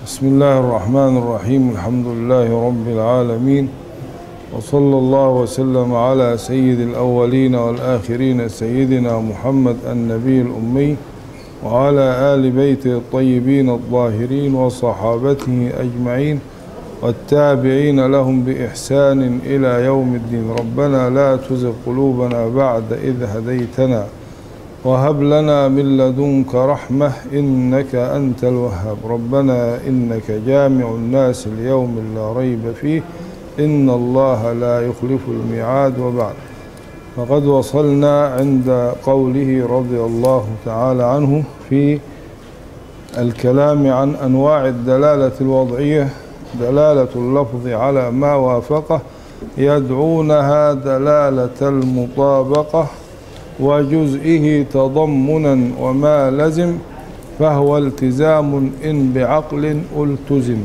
بسم الله الرحمن الرحيم الحمد لله رب العالمين وصلى الله وسلم على سيد الأولين والآخرين سيدنا محمد النبي الأمي وعلى آل بيته الطيبين الطاهرين وصحابته أجمعين والتابعين لهم بإحسان إلى يوم الدين ربنا لا تزغ قلوبنا بعد إذ هديتنا وهب لنا من لدنك رحمة إنك أنت الوهاب ربنا إنك جامع الناس اليوم لا ريب فيه إن الله لا يخلف الميعاد وبعد فقد وصلنا عند قوله رضي الله تعالى عنه في الكلام عن أنواع الدلالة الوضعية دلالة اللفظ على ما وافقه يدعونها دلالة المطابقة وجزئه تضمنا وما لزم فهو التزام إن بعقل التزم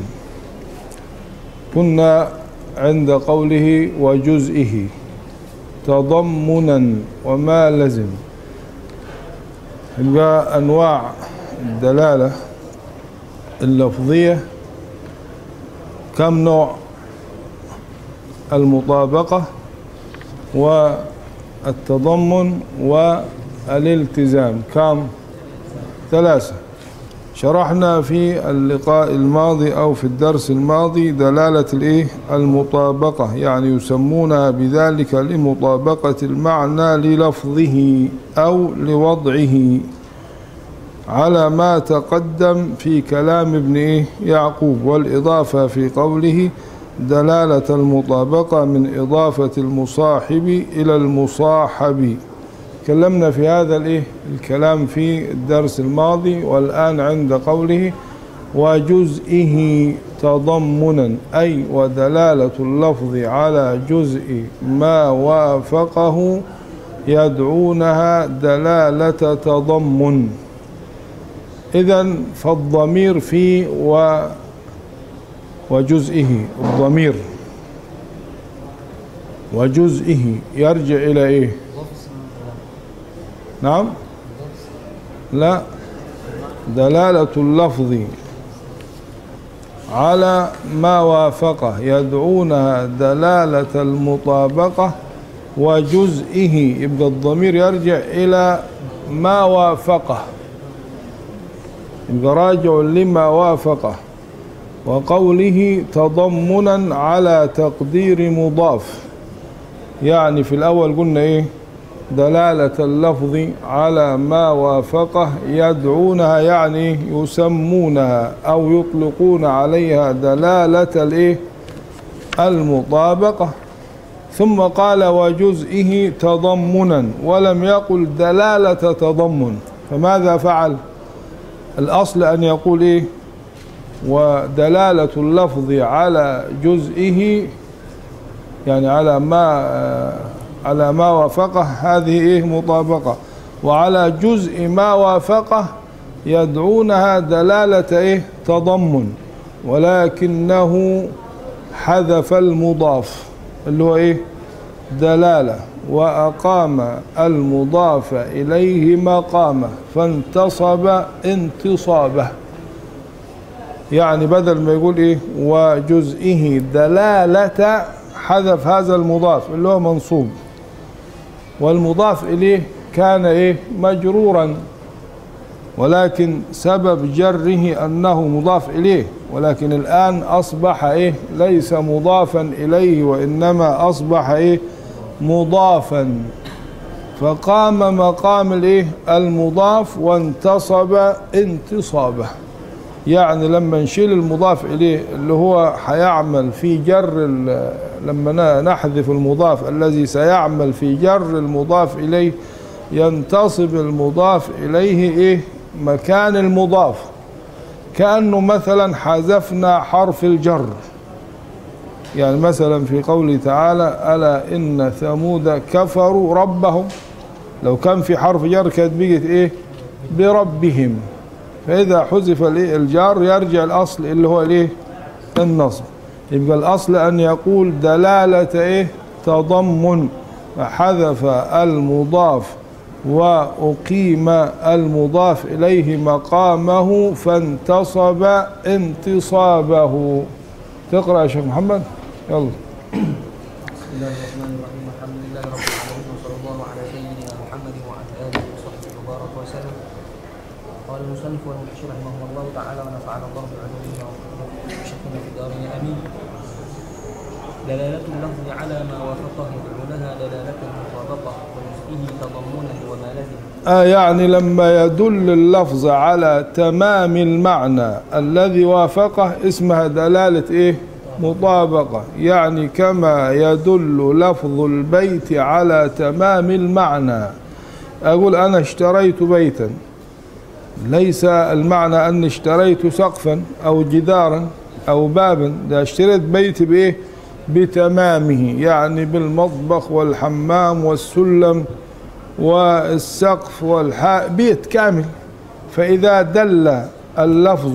كنا عند قوله وجزئه تضمنا وما لزم يبقى أنواع الدلالة اللفظية كم نوع المطابقة والتضمن والالتزام كم ثلاثة شرحنا في اللقاء الماضي أو في الدرس الماضي دلالة الإيه المطابقة يعني يسمونها بذلك لمطابقة المعنى للفظه أو لوضعه على ما تقدم في كلام ابن إيه يعقوب والإضافة في قوله دلالة المطابقة من إضافة المصاحب إلى المصاحب تكلمنا في هذا الإيه الكلام في الدرس الماضي والآن عند قوله وجزئه تضمنا أي ودلالة اللفظ على جزء ما وافقه يدعونها دلالة تضمن إذا فالضمير في و وجزئه الضمير وجزئه يرجع إلى إيه نعم لا دلالة اللفظ على ما وافقه يدعونها دلالة المطابقة وجزئه يبقى الضمير يرجع إلى ما وافقه يبقى راجع لما وافقه وقوله تضمنا على تقدير مضاف يعني في الأول قلنا إيه دلالة اللفظ على ما وافقه يدعونها يعني يسمونها أو يطلقون عليها دلالة الإيه المطابقة ثم قال وجزئه تضمنا ولم يقل دلالة تضمن فماذا فعل الأصل أن يقول إيه ودلالة اللفظ على جزئه يعني على ما على ما وافقه هذه إيه مطابقة وعلى جزء ما وافقه يدعونها دلالة إيه تضمن ولكنه حذف المضاف اللي هو إيه دلالة وأقام المضاف إليه مقامه فانتصب انتصابه يعني بدل ما يقول إيه وجزئه دلالة حذف هذا المضاف اللي هو منصوب والمضاف إليه كان إيه مجرورا ولكن سبب جره أنه مضاف إليه ولكن الآن أصبح إيه ليس مضافا إليه وإنما أصبح إيه مضافا فقام مقام الإيه المضاف وانتصب انتصابه يعني لما نشيل المضاف إليه اللي هو حيعمل في جر لما نحذف المضاف الذي سيعمل في جر المضاف إليه ينتصب المضاف إليه إيه مكان المضاف كأنه مثلا حذفنا حرف الجر يعني مثلا في قوله تعالى ألا إن ثمود كفروا ربهم لو كان في حرف جر كانت بقت إيه بربهم فإذا حذف الجار يرجع الأصل اللي هو الإيه النصب يبقى الأصل أن يقول دلالة إيه تضمن حذف المضاف وأقيم المضاف إليه مقامه فانتصب انتصابه تقرأ يا شيخ محمد يلا بسم الله الرحمن الرحيم الحمد لله رب العالمين وصلى الله على سيدنا محمد وعلى اله وصحبه وبارك وسلم قال المصنف والمحشي رحمه الله تعالى ونفعنا الله بعلومه وشكرنا في الدارين امين دلالة اللفظ على ما وافقه يدعو لها دلالة المطابقة وجزئه تضمنا وما لزم آه يعني لما يدل اللفظ على تمام المعنى الذي وافقه اسمها دلالة ايه مطابقة يعني كما يدل لفظ البيت على تمام المعنى أقول أنا اشتريت بيتا ليس المعنى أني اشتريت سقفا أو جدارا أو بابا ده اشتريت بيت بإيه بتمامه يعني بالمطبخ والحمام والسلم والسقف والحاء بيت كامل فإذا دل اللفظ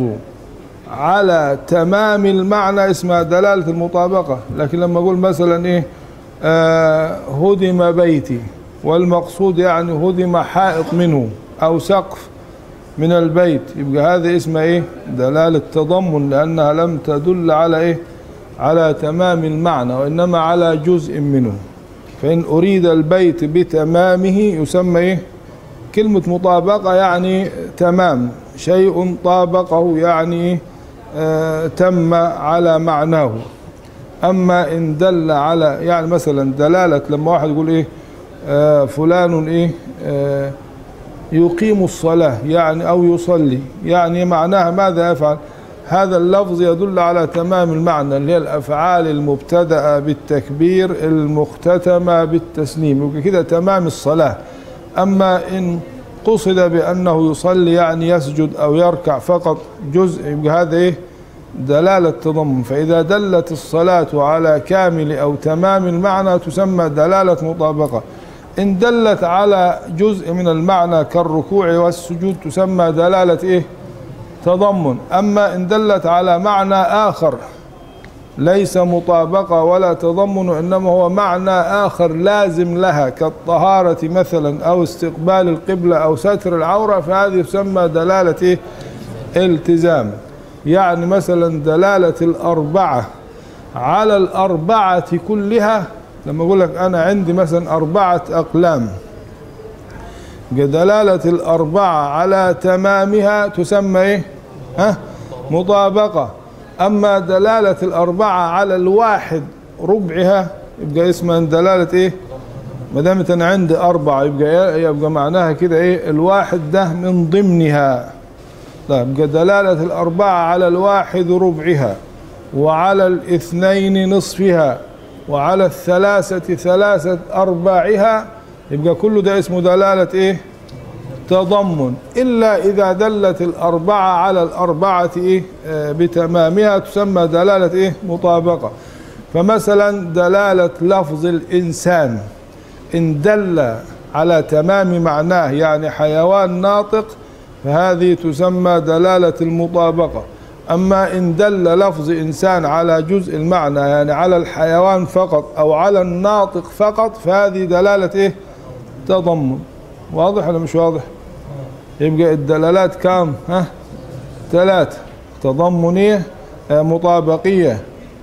على تمام المعنى اسمها دلالة المطابقة لكن لما أقول مثلا إيه آه هدم بيتي والمقصود يعني هدم حائط منه أو سقف من البيت يبقى هذا اسمه إيه دلالة تضمن لأنها لم تدل على إيه على تمام المعنى وإنما على جزء منه فإن أريد البيت بتمامه يسمى إيه كلمة مطابقة يعني تمام شيء طابقه يعني آه تم على معناه أما إن دل على يعني مثلا دلالة لما واحد يقول إيه آه فلان إيه آه يقيم الصلاة يعني أو يصلي يعني معناها ماذا يفعل هذا اللفظ يدل على تمام المعنى اللي هي الأفعال المبتدأة بالتكبير المختتمة بالتسليم يبقى كده تمام الصلاة أما إن قصد بأنه يصلي يعني يسجد أو يركع فقط جزء يبقى هذا إيه دلالة تضمن فإذا دلت الصلاة على كامل أو تمام المعنى تسمى دلالة مطابقة إن دلت على جزء من المعنى كالركوع والسجود تسمى دلالة إيه تضمن أما إن دلت على معنى آخر ليس مطابقة ولا تضمن إنما هو معنى آخر لازم لها كالطهارة مثلا أو استقبال القبلة أو ستر العورة فهذه تسمى دلالة إيه؟ التزام يعني مثلا دلالة الأربعة على الأربعة كلها لما أقول لك أنا عندي مثلا أربعة أقلام دلالة الأربعة على تمامها تسمى إيه؟ ها؟ مطابقة أما دلالة الأربعة على الواحد ربعها يبقى اسمها دلالة إيه؟ ما دامت أنا عندي أربعة يبقى يبقى معناها كده إيه؟ الواحد ده من ضمنها طيب يبقى دلالة الأربعة على الواحد ربعها وعلى الاثنين نصفها وعلى الثلاثة ثلاثة أرباعها يبقى كله ده اسمه دلالة إيه؟ تضمن إلا إذا دلت الأربعة على الأربعة إيه آه بتمامها تسمى دلالة إيه مطابقة فمثلا دلالة لفظ الإنسان إن دل على تمام معناه يعني حيوان ناطق فهذه تسمى دلالة المطابقة أما إن دل لفظ إنسان على جزء المعنى يعني على الحيوان فقط أو على الناطق فقط فهذه دلالة إيه تضمن واضح ولا مش واضح يبقى الدلالات كام ها ثلاثة تضمنية مطابقية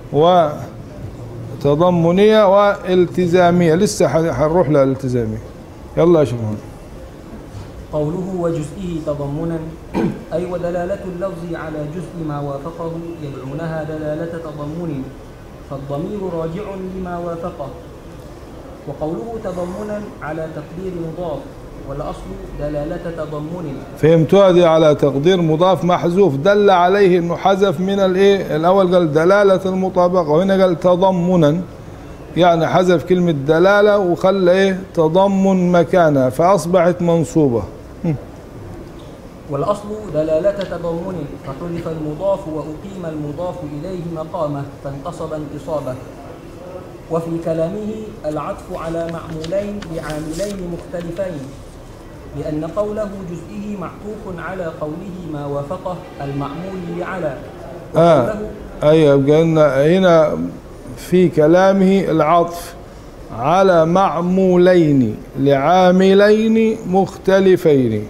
وتضمنية والتزامية لسه حنروح للالتزامية يلا يا شيخ قوله وجزئه تضمنا أي ودلالة اللفظ على جزء ما وافقه يدعونها دلالة تضمن فالضمير راجع لما وافقه وقوله تضمنا على تقدير مضاف والأصل دلالة تضمن فهمتوها دي على تقدير مضاف محذوف دل عليه انه حذف من الايه الاول قال دلالة المطابقة وهنا قال تضمنا يعني حذف كلمة دلالة وخلى ايه تضمن مكانها فاصبحت منصوبة والأصل دلالة تضمن فحذف المضاف وأقيم المضاف إليه مقامه فانتصب انتصابه وفي كلامه العطف على معمولين بعاملين مختلفين لأن قوله جزئه معطوف على قوله ما وافقه المعمول لعلى آه أيوة يبقى هنا في كلامه العطف على معمولين لعاملين مختلفين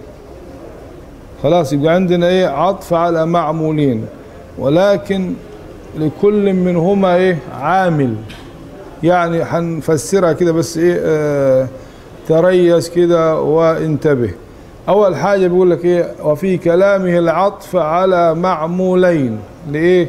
خلاص يبقى عندنا ايه عطف على معمولين ولكن لكل منهما ايه عامل يعني هنفسرها كده بس ايه آه تريس كده وانتبه اول حاجه بيقول لك ايه وفي كلامه العطف على معمولين لايه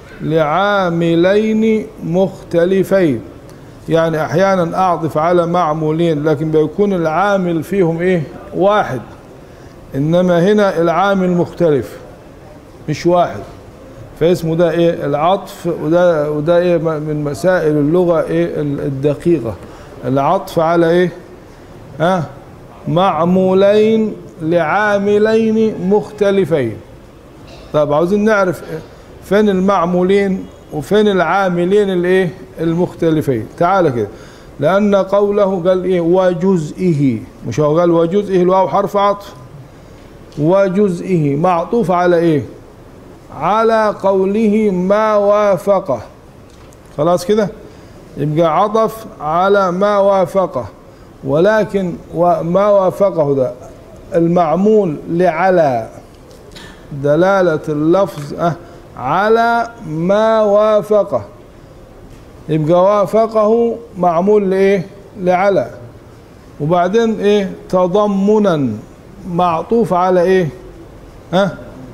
لعاملين مختلفين يعني احيانا اعطف على معمولين لكن بيكون العامل فيهم ايه واحد انما هنا العامل مختلف مش واحد فاسمه ده ايه العطف وده وده ايه من مسائل اللغه ايه الدقيقه العطف على ايه ها معمولين لعاملين مختلفين طب عاوزين نعرف فين المعمولين وفين العاملين الايه المختلفين تعال كده لان قوله قال ايه وجزئه مش هو قال وجزئه الواو حرف عطف وجزئه معطوف على ايه على قوله ما وافقه خلاص كده يبقى عطف على ما وافقه ولكن ما وافقه ده المعمول لعلى دلالة اللفظ أه على ما وافقه يبقى وافقه معمول لإيه لعلى وبعدين إيه تضمنا معطوف على إيه ها أه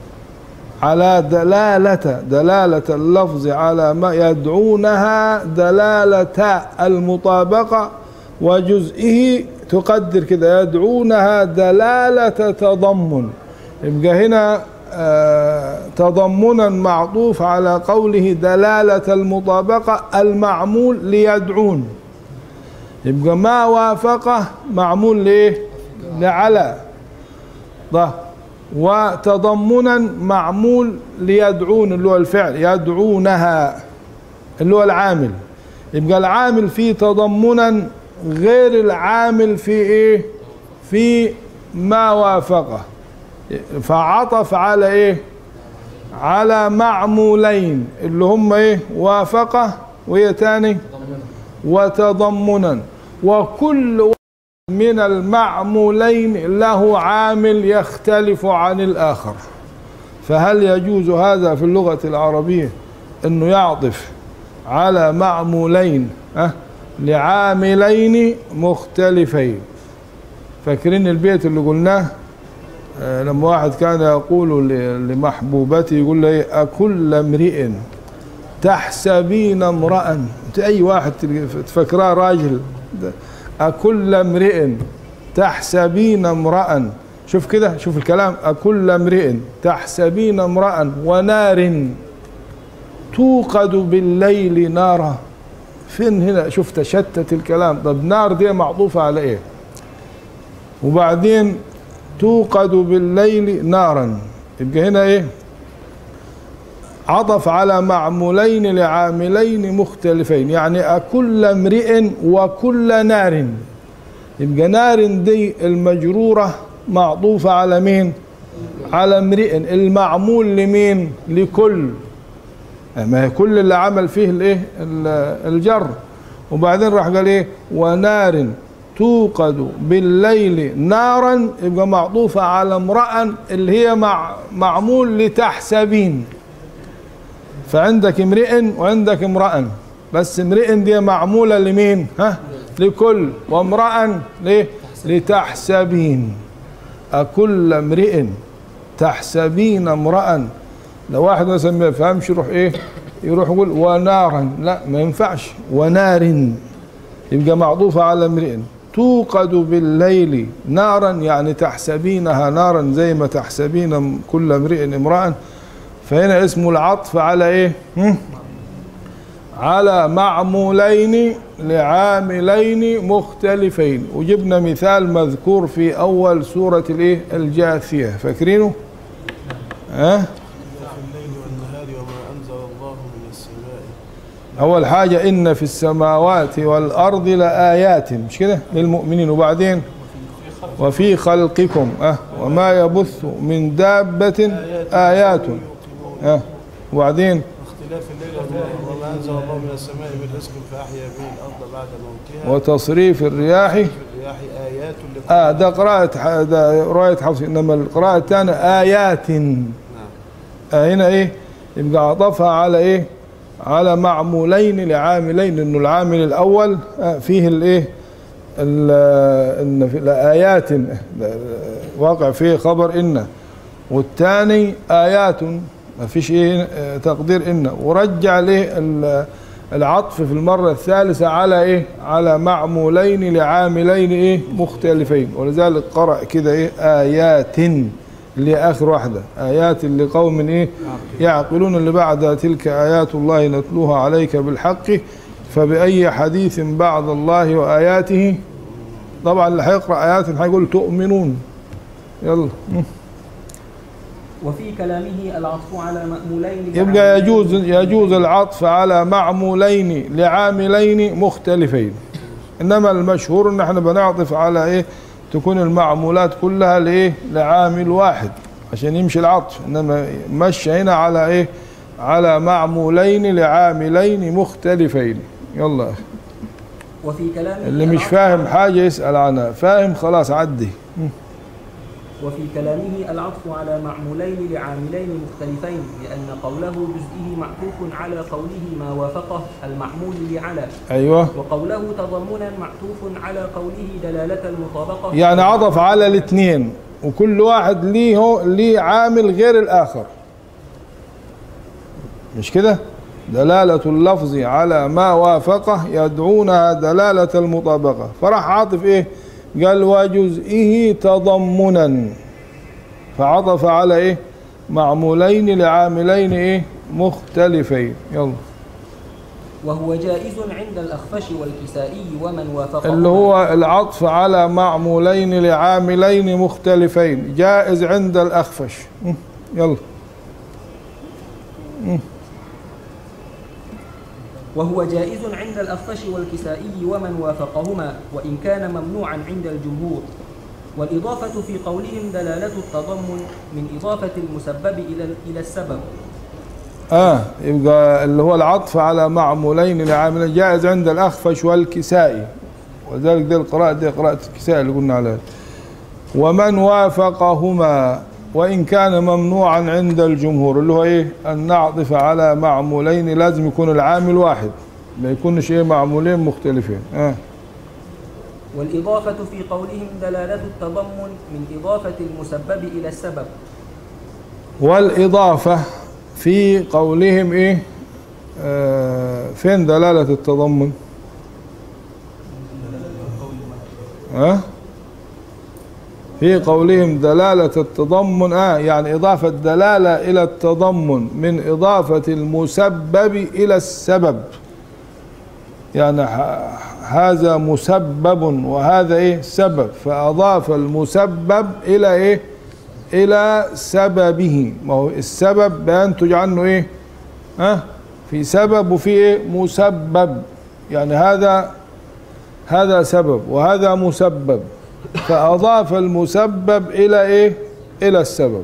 على دلالة دلالة اللفظ على ما يدعونها دلالة المطابقة وجزئه تقدر كده يدعونها دلالة تضمن يبقى هنا آه تضمنا معطوف على قوله دلالة المطابقة المعمول ليدعون يبقى ما وافقه معمول لإيه لعلى ده وتضمنا معمول ليدعون اللي هو الفعل يدعونها اللي هو العامل يبقى العامل فيه تضمنا غير العامل في ايه في ما وافقه فعطف على ايه على معمولين اللي هم ايه وافقه وهي تاني وتضمنا وكل من المعمولين له عامل يختلف عن الآخر فهل يجوز هذا في اللغة العربية أنه يعطف على معمولين أه لعاملين مختلفين فاكرين البيت اللي قلناه أه لما واحد كان يقول لمحبوبته يقول له أكل امرئ تحسبين امرأ أي واحد تفكراه راجل أكل امرئ تحسبين امرأ شوف كده شوف الكلام أكل امرئ تحسبين امرأ ونار توقد بالليل نارا فين هنا شوف تشتت الكلام طب نار دي معطوفة على ايه وبعدين توقد بالليل نارا يبقى هنا ايه عطف على معمولين لعاملين مختلفين يعني أكل امرئ وكل نار يبقى نار دي المجرورة معطوفة على مين على امرئ المعمول لمين لكل ما هي كل اللي عمل فيه الايه الجر وبعدين راح قال ايه ونار توقد بالليل نارا يبقى معطوفة على امرأ اللي هي مع معمول لتحسبين فعندك امرئ وعندك امرأ بس امرئ دي معمولة لمين ها لكل وامرأ ليه لتحسبين أكل امرئ تحسبين امرأ لو واحد مثلا ما يفهمش يروح ايه يروح يقول ونارا لا ما ينفعش ونار يبقى معطوفة على امرئ توقد بالليل نارا يعني تحسبينها نارا زي ما تحسبين كل امرئ امرأ فهنا اسمه العطف على ايه هم؟ على معمولين لعاملين مختلفين وجبنا مثال مذكور في اول سورة الايه الجاثية فاكرينه ها أه؟ الليل والنهار وما أنزل الله من السماء اول حاجة ان في السماوات والارض لآيات مش كده للمؤمنين وبعدين وفي خلقكم أه وما يبث من دابة آيات أه وبعدين اختلاف الليل والنهار وما انزل الله من السماء من رزق فاحيا به الارض بعد موتها وتصريف الرياح في الرياح ايات لقوم آه ده قراءة ح- ده رواية حفص إنما القراءة الثانية آيات نعم آه هنا إيه يبقى عطفها على إيه على معمولين لعاملين إنه العامل الأول آه فيه الإيه ال- إن في الآيات واقع فيه خبر إن والثاني آيات ما فيش إيه آه، تقدير إن ورجع ليه ال- العطف في المرة الثالثة على إيه على معمولين لعاملين إيه مختلفين ولذلك قرأ كده إيه آيات اللي هي آخر واحدة آيات لقوم إيه يعقلون اللي بعد تلك آيات الله نتلوها عليك بالحق فبأي حديث بعد الله وآياته طبعا اللي هيقرأ آيات هيقول تؤمنون يلا م. وفي كلامه العطف على مأمولين يبقى يجوز يجوز العطف على معمولين لعاملين مختلفين انما المشهور ان احنا بنعطف على ايه تكون المعمولات كلها لايه لعامل واحد عشان يمشي العطف انما مشى هنا على ايه على معمولين لعاملين مختلفين يلا يا أخي. وفي كلامه اللي مش العطف فاهم على- حاجة يسأل عنها فاهم خلاص عدي وفي كلامه العطف على معمولين لعاملين مختلفين لأن قوله جزئه معطوف على قوله ما وافقه المعمول لعلى ايوه وقوله تضمنا معطوف على قوله دلالة المطابقة يعني عطف على الاثنين وكل واحد ليه ليه عامل غير الآخر مش كده دلالة اللفظ على ما وافقه يدعونها دلالة المطابقة فراح عاطف ايه قال وجزئه تضمنا فعطف على ايه معمولين لعاملين ايه مختلفين يلا وهو جائز عند الأخفش والكسائي ومن وافقه اللي هو العطف على معمولين لعاملين مختلفين جائز عند الأخفش م، يلا وهو جائز عند الأخفش والكسائي ومن وافقهما وإن كان ممنوعا عند الجمهور والإضافة في قولهم دلالة التضمن من إضافة المسبب إلى إلى السبب اه يبقى اللي هو العطف على معمولين لعاملين جائز عند الأخفش والكسائي وذلك دي القراءة دي قراءة الكسائي اللي قلنا عليها ومن وافقهما وإن كان ممنوعا عند الجمهور اللي هو إيه أن نعطف على معمولين لازم يكون العامل واحد ما يكونش إيه معمولين مختلفين آه. والإضافة في قولهم دلالة التضمن من إضافة المسبب إلى السبب والإضافة في قولهم إيه آه فين دلالة التضمن ها في قولهم دلالة التضمن آه يعني إضافة دلالة إلى التضمن من إضافة المسبب إلى السبب يعني ه- هذا مسبب وهذا إيه سبب فأضاف المسبب إلى إيه إلى سببه ما هو السبب بينتج عنه إيه ها في سبب وفي إيه مسبب يعني هذا هذا سبب وهذا مسبب فأضاف المسبب إلى إيه إلى السبب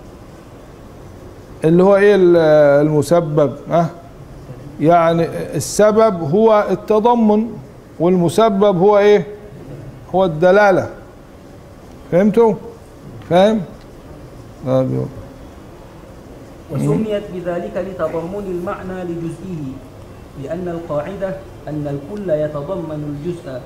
اللي هو إيه ال- المسبب ها يعني السبب هو التضمن والمسبب هو إيه هو الدلالة فهمتوا فاهم طيب يلا. وسميت بذلك لتضمن المعنى لجزئه لأن القاعدة أن الكل يتضمن الجزء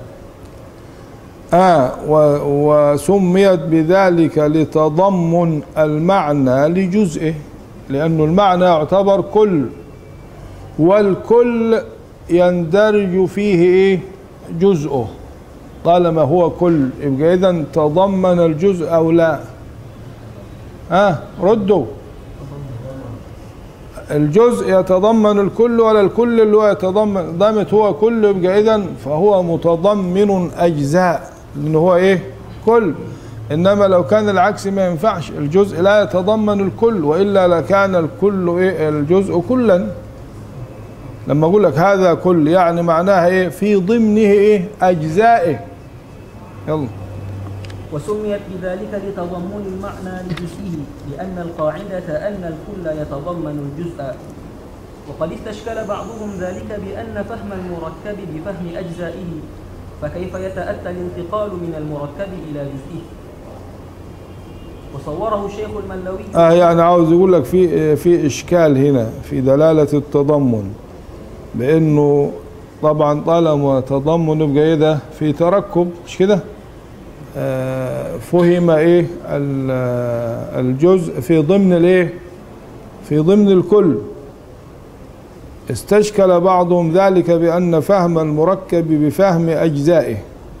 آه و- وسميت بذلك لتضمن المعنى لجزئه لأنه المعنى يعتبر كل والكل يندرج فيه إيه جزءه طالما هو كل يبقى إذا تضمن الجزء أو لا آه ردوا الجزء يتضمن الكل ولا الكل اللي هو يتضمن ضمت هو كل يبقى اذا فهو متضمن اجزاء لان هو ايه كل انما لو كان العكس ما ينفعش الجزء لا يتضمن الكل والا لكان الكل ايه الجزء كلا لما اقول لك هذا كل يعني معناها ايه في ضمنه ايه اجزائه يلا وسميت بذلك لتضمن المعنى لجزئه لأن القاعدة أن الكل يتضمن الجزء وقد استشكل بعضهم ذلك بأن فهم المركب بفهم أجزائه فكيف يتأتى الانتقال من المركب إلى جزئه وصوره الشيخ الملوي آه يعني عاوز يقول لك في في اشكال هنا في دلاله التضمن بانه طبعا طالما تضمن يبقى ايه ده في تركب مش كده آه فهم ايه ال- آه، الجزء في ضمن الايه في ضمن الكل استشكل بعضهم ذلك بان فهم المركب بفهم اجزائه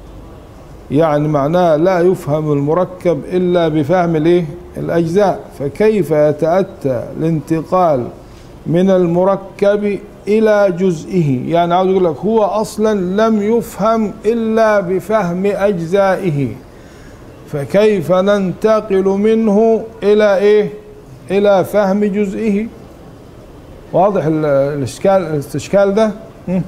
يعني معناه لا يفهم المركب الا بفهم الايه الاجزاء فكيف يتاتى الانتقال من المركب الى جزئه يعني عاوز اقول لك هو اصلا لم يفهم الا بفهم اجزائه فكيف ننتقل منه الى ايه الى فهم جزئه واضح ال- الاشكال الاستشكال ده مم.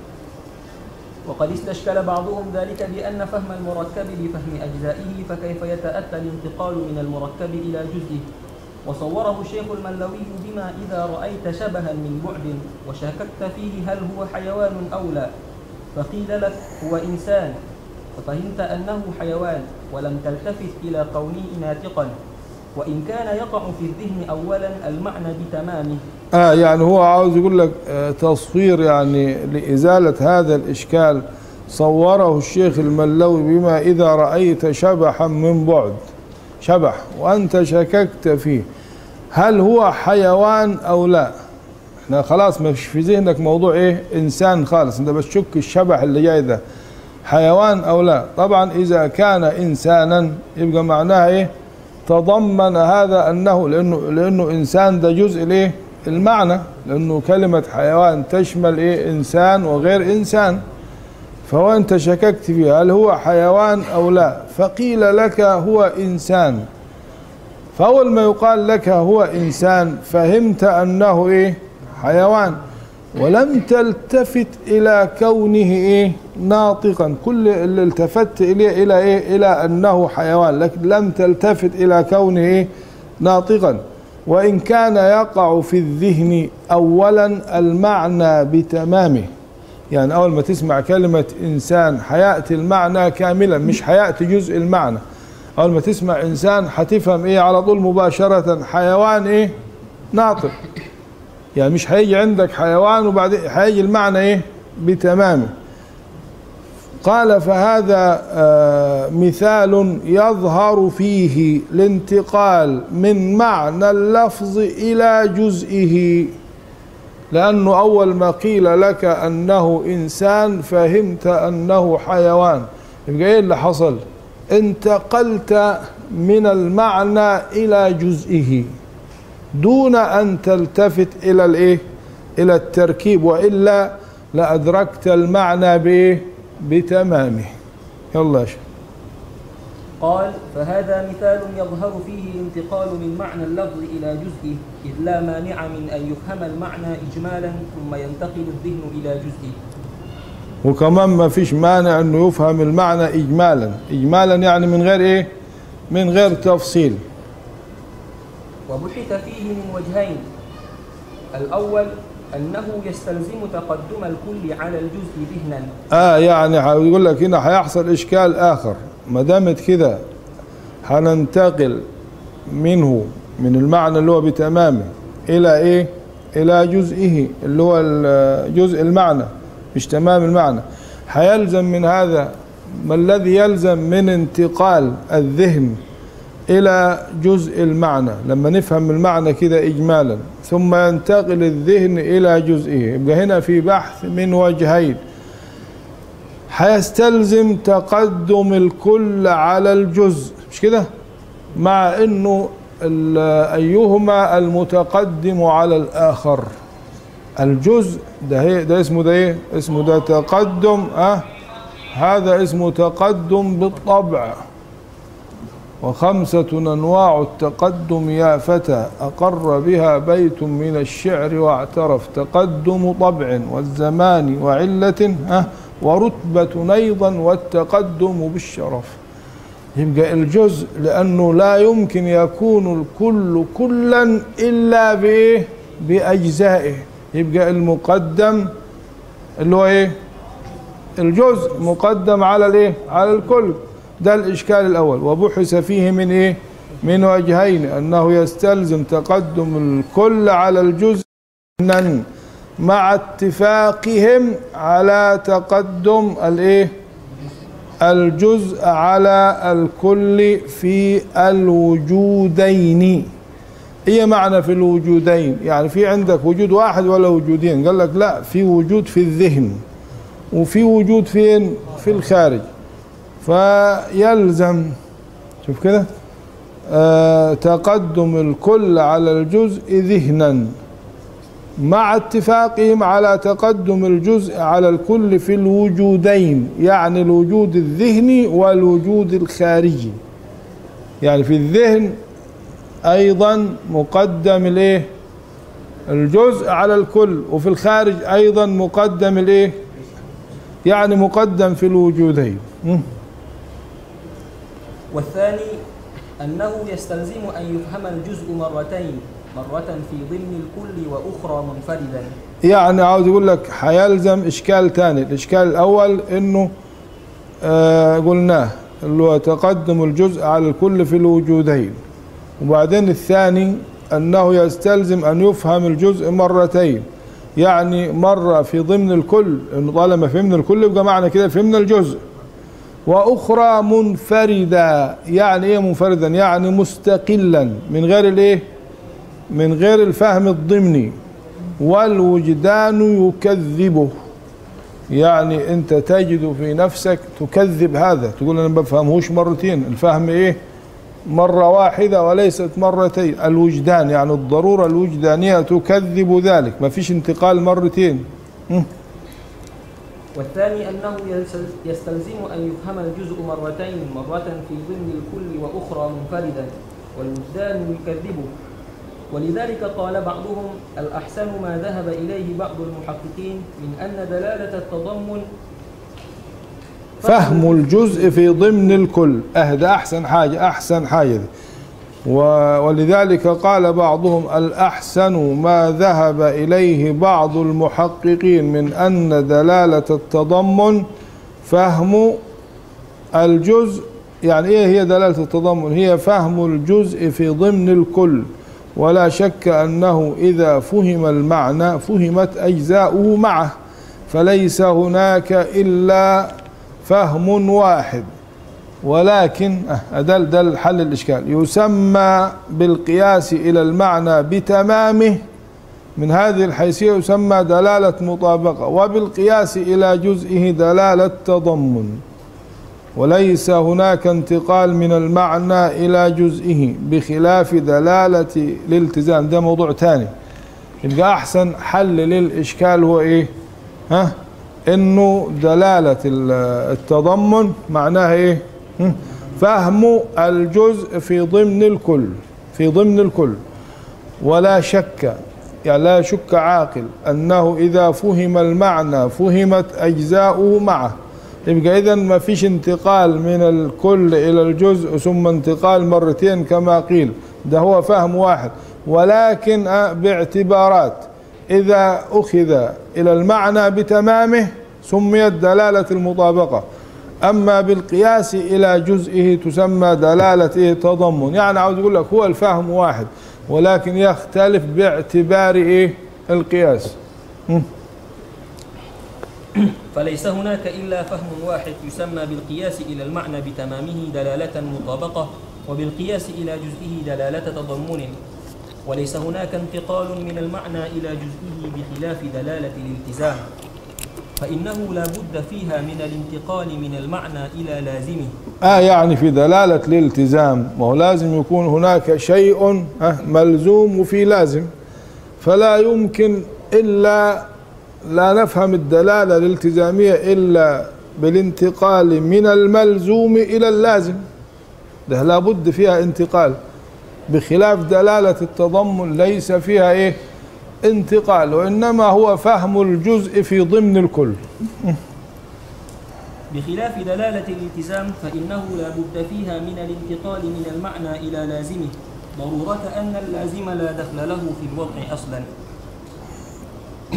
وقد استشكل بعضهم ذلك بأن فهم المركب بفهم أجزائه فكيف يتأتى الانتقال من المركب إلى جزئه وصوره الشيخ الملوي بما إذا رأيت شبها من بعد وشككت فيه هل هو حيوان أو لا فقيل لك هو إنسان ففهمت أنه حيوان ولم تلتفت إلى كونه ناطقا وإن كان يقع في الذهن أولا المعنى بتمامه آه يعني هو عاوز يقول لك آه تصوير يعني لإزالة هذا الإشكال صوره الشيخ الملوي بما إذا رأيت شبحا من بعد شبح وأنت شككت فيه هل هو حيوان أو لا احنا خلاص مش في ذهنك موضوع ايه انسان خالص انت بتشك الشبح اللي جاي ده حيوان او لا طبعا اذا كان انسانا يبقى معناها ايه تضمن هذا انه لانه لانه انسان ده جزء الايه المعنى لانه كلمه حيوان تشمل ايه انسان وغير انسان فهو انت شككت فيه هل هو حيوان او لا فقيل لك هو انسان فاول ما يقال لك هو انسان فهمت انه ايه حيوان ولم تلتفت الى كونه ايه ناطقا كل اللي التفت اليه الى ايه الى انه حيوان لكن لم تلتفت الى كونه ايه ناطقا وان كان يقع في الذهن اولا المعنى بتمامه يعني اول ما تسمع كلمه انسان حياتي المعنى كاملا مش حياتي جزء المعنى اول ما تسمع انسان حتفهم ايه على طول مباشره حيوان ايه ناطق يعني مش هيجي عندك حيوان وبعدين هيجي المعنى ايه بتمامه قال فهذا آه مثال يظهر فيه الانتقال من معنى اللفظ الى جزئه لانه اول ما قيل لك انه انسان فهمت انه حيوان يبقى ايه اللي حصل انتقلت من المعنى الى جزئه دون ان تلتفت الى الايه الى التركيب والا لادركت المعنى بايه بتمامه يلا يا شيخ قال فهذا مثال يظهر فيه الانتقال من معنى اللفظ إلى جزئه إذ لا مانع من أن يفهم المعنى إجمالا ثم ينتقل الذهن إلى جزئه وكمان ما فيش مانع انه يفهم المعنى اجمالا اجمالا يعني من غير ايه من غير تفصيل وبحث فيه من وجهين الأول أنه يستلزم تقدم الكل على الجزء ذهنا اه يعني هيقول لك هنا هيحصل اشكال اخر ما دامت كده هننتقل منه من المعنى اللي هو بتمامه الى ايه الى جزئه اللي هو ال- جزء المعنى مش تمام المعنى هيلزم من هذا ما الذي يلزم من انتقال الذهن الى جزء المعنى لما نفهم المعنى كده اجمالا ثم ينتقل الذهن الى جزئه يبقى هنا في بحث من وجهين هيستلزم تقدم الكل على الجزء مش كده مع انه ال- ايهما المتقدم على الاخر الجزء ده هي ده اسمه ده ايه اسمه ده تقدم اه هذا اسمه تقدم بالطبع وخمسة أنواع التقدم يا فتى أقر بها بيت من الشعر واعترف تقدم طبع والزمان وعلة ها ورتبة أيضا والتقدم بالشرف يبقى الجزء لأنه لا يمكن يكون الكل كلا إلا بإيه بأجزائه يبقى المقدم اللي هو ايه الجزء مقدم على الايه على الكل ده الاشكال الاول وبحث فيه من ايه من وجهين انه يستلزم تقدم الكل على الجزء ضمناً مع اتفاقهم على تقدم الايه الجزء على الكل في الوجودين هي معنى في الوجودين يعني في عندك وجود واحد ولا وجودين قال لك لا في وجود في الذهن وفي وجود فين في الخارج فيلزم شوف كده آه تقدم الكل على الجزء ذهنا مع اتفاقهم على تقدم الجزء على الكل في الوجودين يعني الوجود الذهني والوجود الخارجي يعني في الذهن ايضا مقدم الايه الجزء على الكل وفي الخارج ايضا مقدم الايه يعني مقدم في الوجودين م? والثاني أنه يستلزم أن يفهم الجزء مرتين مرة في ضمن الكل وأخرى منفردا يعني عاوز يقول لك هيلزم اشكال تاني الاشكال الاول انه آه قلناه اللي هو تقدم الجزء على الكل في الوجودين وبعدين الثاني انه يستلزم ان يفهم الجزء مرتين يعني مرة في ضمن الكل انه طالما فهمنا الكل يبقى معنى كده فهمنا الجزء واخرى منفردة يعني ايه منفردا يعني مستقلا من غير الايه من غير الفهم الضمني والوجدان يكذبه يعني انت تجد في نفسك تكذب هذا تقول انا ما بفهمهوش مرتين الفهم ايه مرة واحدة وليست مرتين الوجدان يعني الضرورة الوجدانية تكذب ذلك ما فيش انتقال مرتين م? والثاني أنه يلس- يستلزم أن يفهم الجزء مرتين مرة في ضمن الكل وأخرى منفردا والوجدان يكذبه ولذلك قال بعضهم الأحسن ما ذهب إليه بعض المحققين من أن دلالة التضمن فهم الجزء في ضمن الكل أهدى أحسن حاجة أحسن حاجة دي. و- ولذلك قال بعضهم الأحسن ما ذهب إليه بعض المحققين من أن دلالة التضمن فهم الجزء يعني إيه هي دلالة التضمن هي فهم الجزء في ضمن الكل ولا شك أنه إذا فهم المعنى فهمت أجزاؤه معه فليس هناك إلا فهم واحد ولكن آه، ده ده الحل الإشكال يسمى بالقياس إلى المعنى بتمامه من هذه الحيثية يسمى دلالة مطابقة وبالقياس إلى جزئه دلالة تضمن وليس هناك انتقال من المعنى إلى جزئه بخلاف دلالة الالتزام ده موضوع تاني يبقى أحسن حل للإشكال هو إيه ها إنه دلالة ال- التضمن معناها إيه هم؟ فهم الجزء في ضمن الكل في ضمن الكل ولا شك يعني لا يشك عاقل أنه إذا فهم المعنى فهمت أجزاؤه معه يبقى إذا ما فيش انتقال من الكل إلى الجزء ثم انتقال مرتين كما قيل ده هو فهم واحد ولكن آه، باعتبارات إذا أخذ إلى المعنى بتمامه سميت دلالة المطابقة أما بالقياس إلى جزئه تسمى دلالة إيه تضمن يعني عاوز أقول لك هو الفهم واحد ولكن يختلف باعتبار إيه القياس م? فليس هناك إلا فهم واحد يسمى بالقياس إلى المعنى بتمامه دلالة مطابقة وبالقياس إلى جزئه دلالة تضمن وليس هناك انتقال من المعنى إلى جزئه بخلاف دلالة الالتزام فإنه لا بد فيها من الانتقال من المعنى إلى لازمه آه يعني في دلالة الالتزام وهو لازم يكون هناك شيء آه ملزوم وفي لازم فلا يمكن إلا لا نفهم الدلالة الالتزامية إلا بالانتقال من الملزوم إلى اللازم ده لابد فيها انتقال بخلاف دلالة التضمن ليس فيها إيه انتقال وإنما هو فهم الجزء في ضمن الكل بخلاف دلالة الالتزام فإنه لا بد فيها من الانتقال من المعنى إلى لازمه ضرورة أن اللازم لا دخل له في الوضع أصلا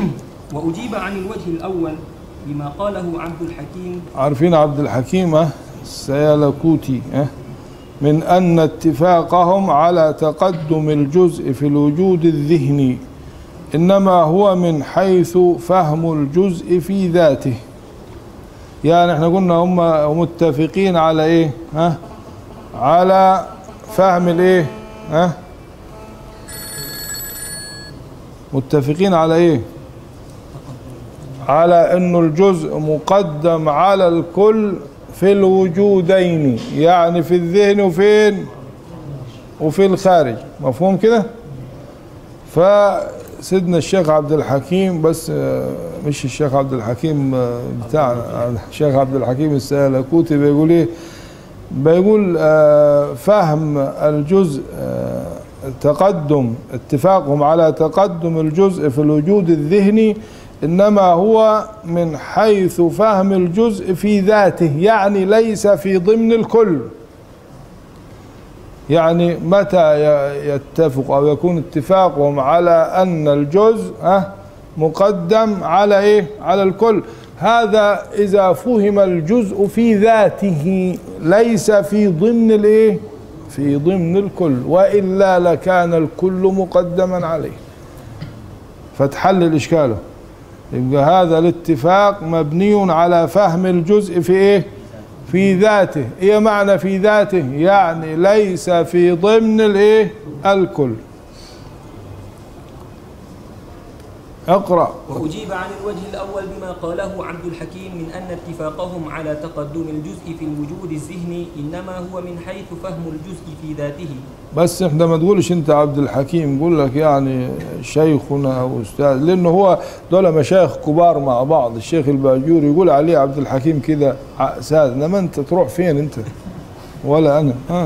وأجيب عن الوجه الأول بما قاله عبد الحكيم عارفين عبد الحكيم اه؟ السيالكوتي اه؟ من أن اتفاقهم على تقدم الجزء في الوجود الذهني إنما هو من حيث فهم الجزء في ذاته يعني احنا قلنا هم متفقين على ايه ها على فهم الايه ها متفقين على ايه على انه الجزء مقدم على الكل في الوجودين يعني في الذهن وفين وفي الخارج مفهوم كده فسيدنا الشيخ عبد الحكيم بس آه، مش الشيخ عبد الحكيم آه، بتاعنا الشيخ عبد الحكيم السالكوتي بيقول ايه بيقول آه، فهم الجزء آه، تقدم اتفاقهم على تقدم الجزء في الوجود الذهني انما هو من حيث فهم الجزء في ذاته يعني ليس في ضمن الكل يعني متى ي- يتفق او يكون اتفاقهم على ان الجزء ها، مقدم على ايه على الكل هذا اذا فهم الجزء في ذاته ليس في ضمن الايه في ضمن الكل والا لكان الكل مقدما عليه فتحلل اشكاله يبقى هذا الاتفاق مبني على فهم الجزء في ايه في ذاته ايه معنى في ذاته يعني ليس في ضمن الايه الكل اقرا وأجيب عن الوجه الأول بما قاله عبد الحكيم من أن اتفاقهم على تقدم الجزء في الوجود الذهني إنما هو من حيث فهم الجزء في ذاته بس احنا ما تقولش انت عبد الحكيم قول لك يعني شيخنا او استاذ لانه هو دول مشايخ كبار مع بعض الشيخ الباجوري يقول عليه عبد الحكيم كده استاذ انما انت تروح فين انت ولا انا ها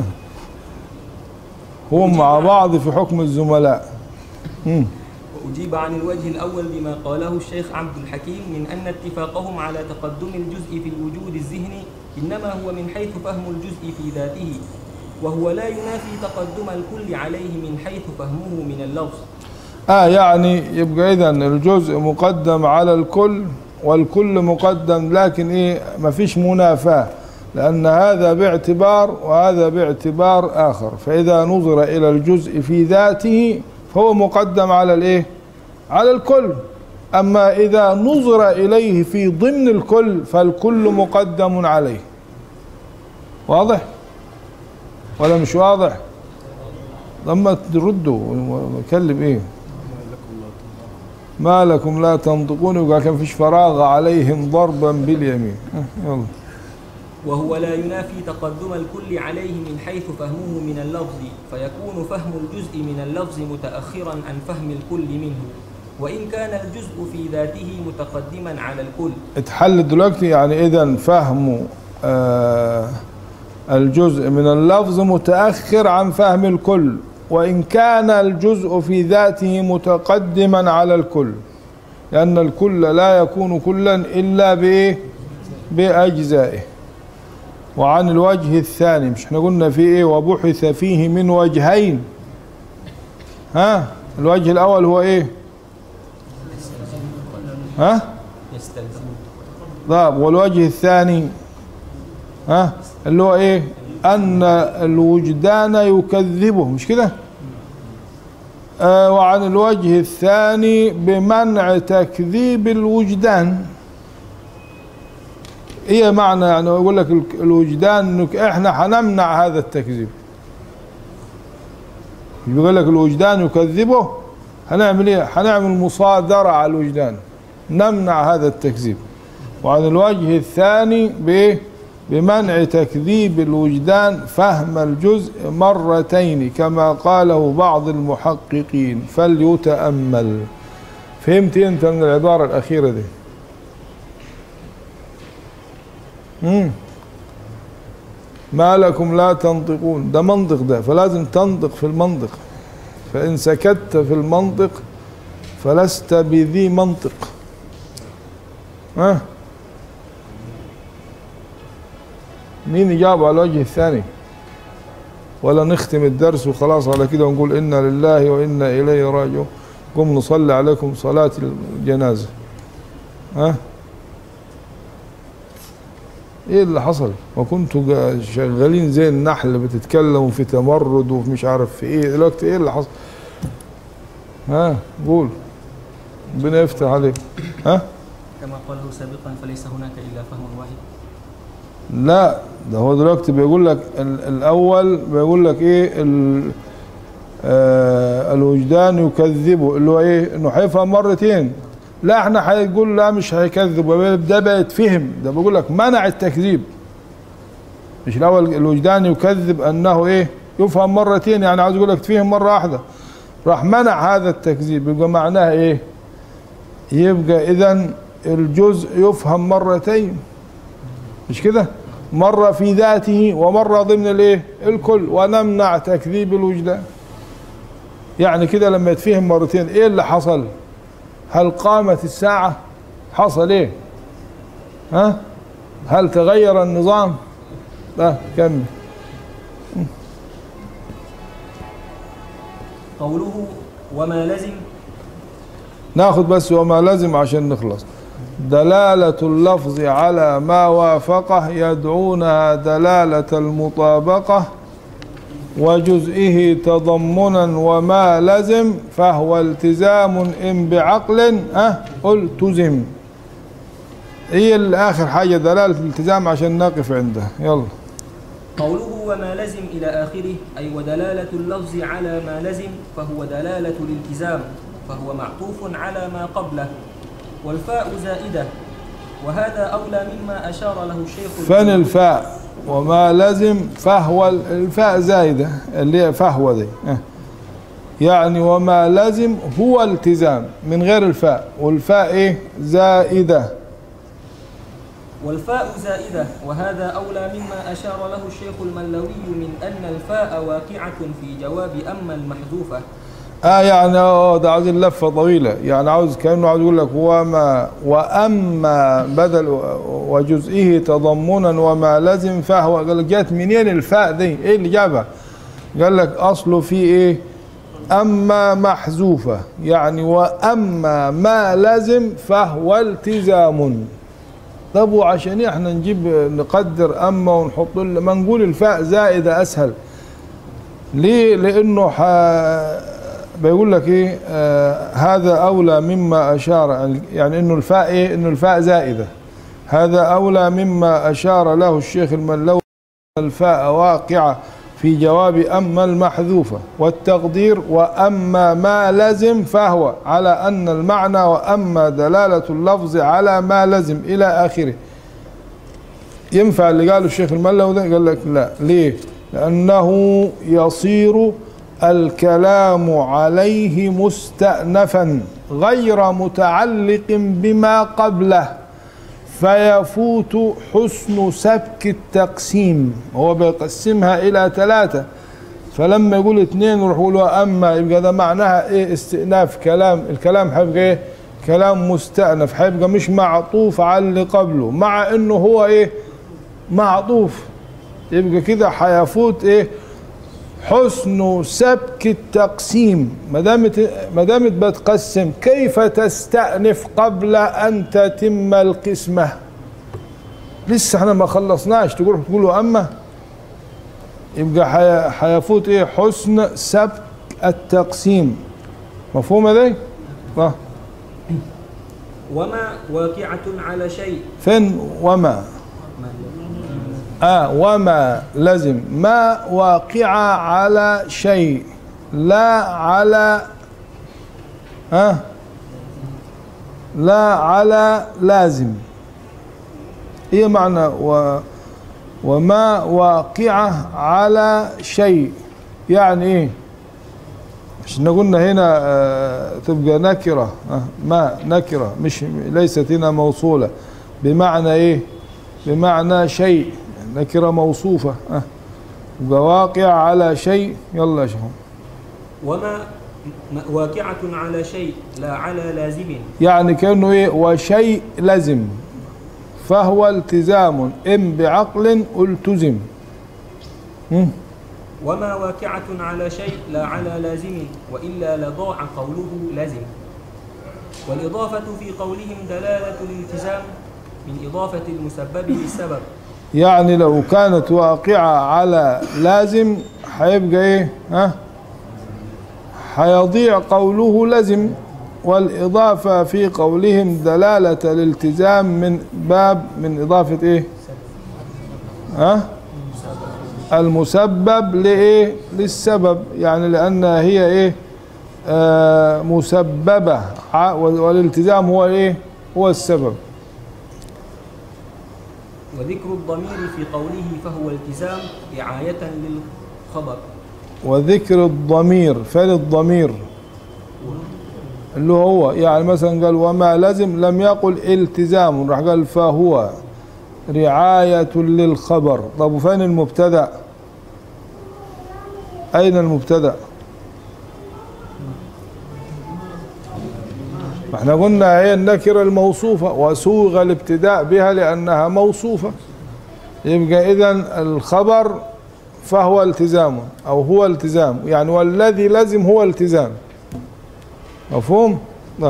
هم مع بعض في حكم الزملاء مم. وأجيب عن الوجه الأول بما قاله الشيخ عبد الحكيم من أن اتفاقهم على تقدم الجزء في الوجود الذهني إنما هو من حيث فهم الجزء في ذاته وهو لا ينافي تقدم الكل عليه من حيث فهمه من اللفظ اه يعني يبقى اذا الجزء مقدم على الكل والكل مقدم لكن ايه ما فيش منافاة لان هذا باعتبار وهذا باعتبار اخر فاذا نظر الى الجزء في ذاته فهو مقدم على الايه على الكل اما اذا نظر اليه في ضمن الكل فالكل مقدم عليه واضح ولا مش واضح لما تردوا بكلم ايه ما لكم لا تنطقون يبقى كان فيش فراغ عليهم ضربا باليمين اه، يلا وهو لا ينافي تقدم الكل عليه من حيث فهمه من اللفظ فيكون فهم الجزء من اللفظ متأخرا عن فهم الكل منه وإن كان الجزء في ذاته متقدما على الكل اتحل دلوقتي يعني اذا فهم آه الجزء من اللفظ متأخر عن فهم الكل وإن كان الجزء في ذاته متقدما على الكل لأن الكل لا يكون كلا إلا بإيه بأجزائه وعن الوجه الثاني مش احنا قلنا في ايه وبحث فيه من وجهين ها الوجه الأول هو ايه ها يستلزم طيب والوجه الثاني ها اللي هو ايه ان الوجدان يكذبه مش كده آه وعن الوجه الثاني بمنع تكذيب الوجدان ايه معنى يعني يقول لك ال- الوجدان انك احنا هنمنع هذا التكذيب يقول لك الوجدان يكذبه هنعمل ايه هنعمل مصادرة على الوجدان نمنع هذا التكذيب وعن الوجه الثاني بايه بمنع تكذيب الوجدان فهم الجزء مرتين كما قاله بعض المحققين فليتأمل فهمت انت من العبارة الأخيرة دي مم. ما لكم لا تنطقون ده منطق ده فلازم تنطق في المنطق فإن سكت في المنطق فلست بذي منطق ها مين يجاوب على الوجه الثاني ولا نختم الدرس وخلاص على كده ونقول إنا لله وإنا إليه راجعون قم نصلي عليكم صلاة الجنازة ها ايه اللي حصل وكنتوا جا- شغالين زي النحل بتتكلموا في تمرد وفي مش عارف في ايه دلوقتي ايه اللي حصل ها قول ربنا يفتح عليك ها كما قاله سابقا فليس هناك إلا فهم واحد لا ده هو دلوقتي بيقول لك ال- الاول بيقول لك ايه ال- آه الوجدان يكذبه اللي هو ايه انه هيفهم مرتين لا احنا هيقول لا مش هيكذب ده بقى يتفهم ده بيقول لك منع التكذيب مش الاول الوجدان يكذب انه ايه يفهم مرتين يعني عاوز يقول لك تفهم مره واحده راح منع هذا التكذيب يبقى معناها ايه يبقى اذا الجزء يفهم مرتين مش كده مرة في ذاته ومرة ضمن الايه الكل ونمنع تكذيب الوجدان يعني كده لما يتفهم مرتين ايه اللي حصل هل قامت الساعة حصل ايه ها هل تغير النظام لا كمل قوله وما لزم ناخذ بس وما لازم عشان نخلص دلالة اللفظ على ما وافقه يدعونها دلالة المطابقة وجزئه تضمنا وما لزم فهو التزام إن بعقل أه التزم هي الآخر حاجة دلالة الالتزام عشان نقف عندها يلا قوله وما لزم إلى آخره أي ودلالة اللفظ على ما لزم فهو دلالة الالتزام فهو معطوف على ما قبله والفاء زائدة وهذا أولى مما أشار له الشيخ فن الفاء وما لازم فهو الفاء زايدة اللي هي فهو دي اه. يعني وما لازم هو التزام من غير الفاء والفاء ايه زائدة والفاء زائدة وهذا أولى مما أشار له الشيخ الملوي من أن الفاء واقعة في جواب أما المحذوفة اه يعني اه ده عاوز لفة طويلة يعني عاوز كأنه عاوز يقول لك وما وأما بدل وجزئه تضمنا وما لازم فهو قال لك جات منين الفاء دي ايه اللي جابها قال لك أصله في ايه أما محذوفة يعني وأما ما لازم فهو التزام طب وعشان إيه احنا نجيب نقدر أما ونحط له- ما نقول الفاء زائدة أسهل ليه لأنه ح... بيقول لك ايه آه هذا اولى مما اشار يعني انه الفاء ايه انه الفاء زائده هذا اولى مما اشار له الشيخ الملوي الفاء واقعه في جواب اما المحذوفه والتقدير واما ما لزم فهو على ان المعنى واما دلاله اللفظ على ما لزم الى اخره ينفع اللي قاله الشيخ الملوي ده قال لك لا ليه لانه يصير الكلام عليه مستأنفا غير متعلق بما قبله فيفوت حسن سبك التقسيم هو بيقسمها إلى ثلاثة فلما يقول اثنين يروح يقول أما يبقى ده معناها إيه استئناف كلام الكلام هيبقى إيه كلام مستأنف هيبقى مش معطوف على اللي قبله مع إنه هو إيه معطوف يبقى كده هيفوت إيه حسن سبك التقسيم ما دامت ما دامت بتقسم كيف تستأنف قبل أن تتم القسمة لسه احنا ما خلصناش تقول تقولوا أما يبقى حي- حيفوت ايه حسن سبك التقسيم مفهومة دي؟ اه وما واقعة على شيء فين وما آه وما لازم ما واقعة على شيء لا على آه لا على لازم ايه معنى و وما واقعة على شيء يعني ايه احنا قلنا هنا آه تبقى نكرة آه ما نكرة مش ليست هنا موصولة بمعنى ايه بمعنى شيء نكرة موصوفة آه يبقى واقع على شيء يلا يا شيخ وما م- واقعة على شيء لا على لازم يعني كأنه ايه وشيء لزم فهو التزام إن بعقل التزم مم. وما واقعة على شيء لا على لازم وإلا لضاع قوله لازم والإضافة في قولهم دلالة الالتزام من إضافة المسبب للسبب يعني لو كانت واقعة على لازم هيبقى ايه ها هيضيع قوله لازم والإضافة في قولهم دلالة الالتزام من باب من إضافة ايه ها المسبب لإيه للسبب يعني لأنها هي إيه آه مسببة ع- والالتزام هو إيه هو السبب وذكر الضمير في قوله فهو التزام رعاية للخبر وذكر الضمير فين الضمير اللي هو يعني مثلا قال وما لزم لم يقل التزام راح قال فهو رعاية للخبر طب وفين المبتدأ أين المبتدأ ما احنا قلنا هي النكرة الموصوفة وسوغ الابتداء بها لأنها موصوفة يبقى إذا الخبر فهو التزام أو هو التزام يعني والذي لزم هو التزام مفهوم؟ ده.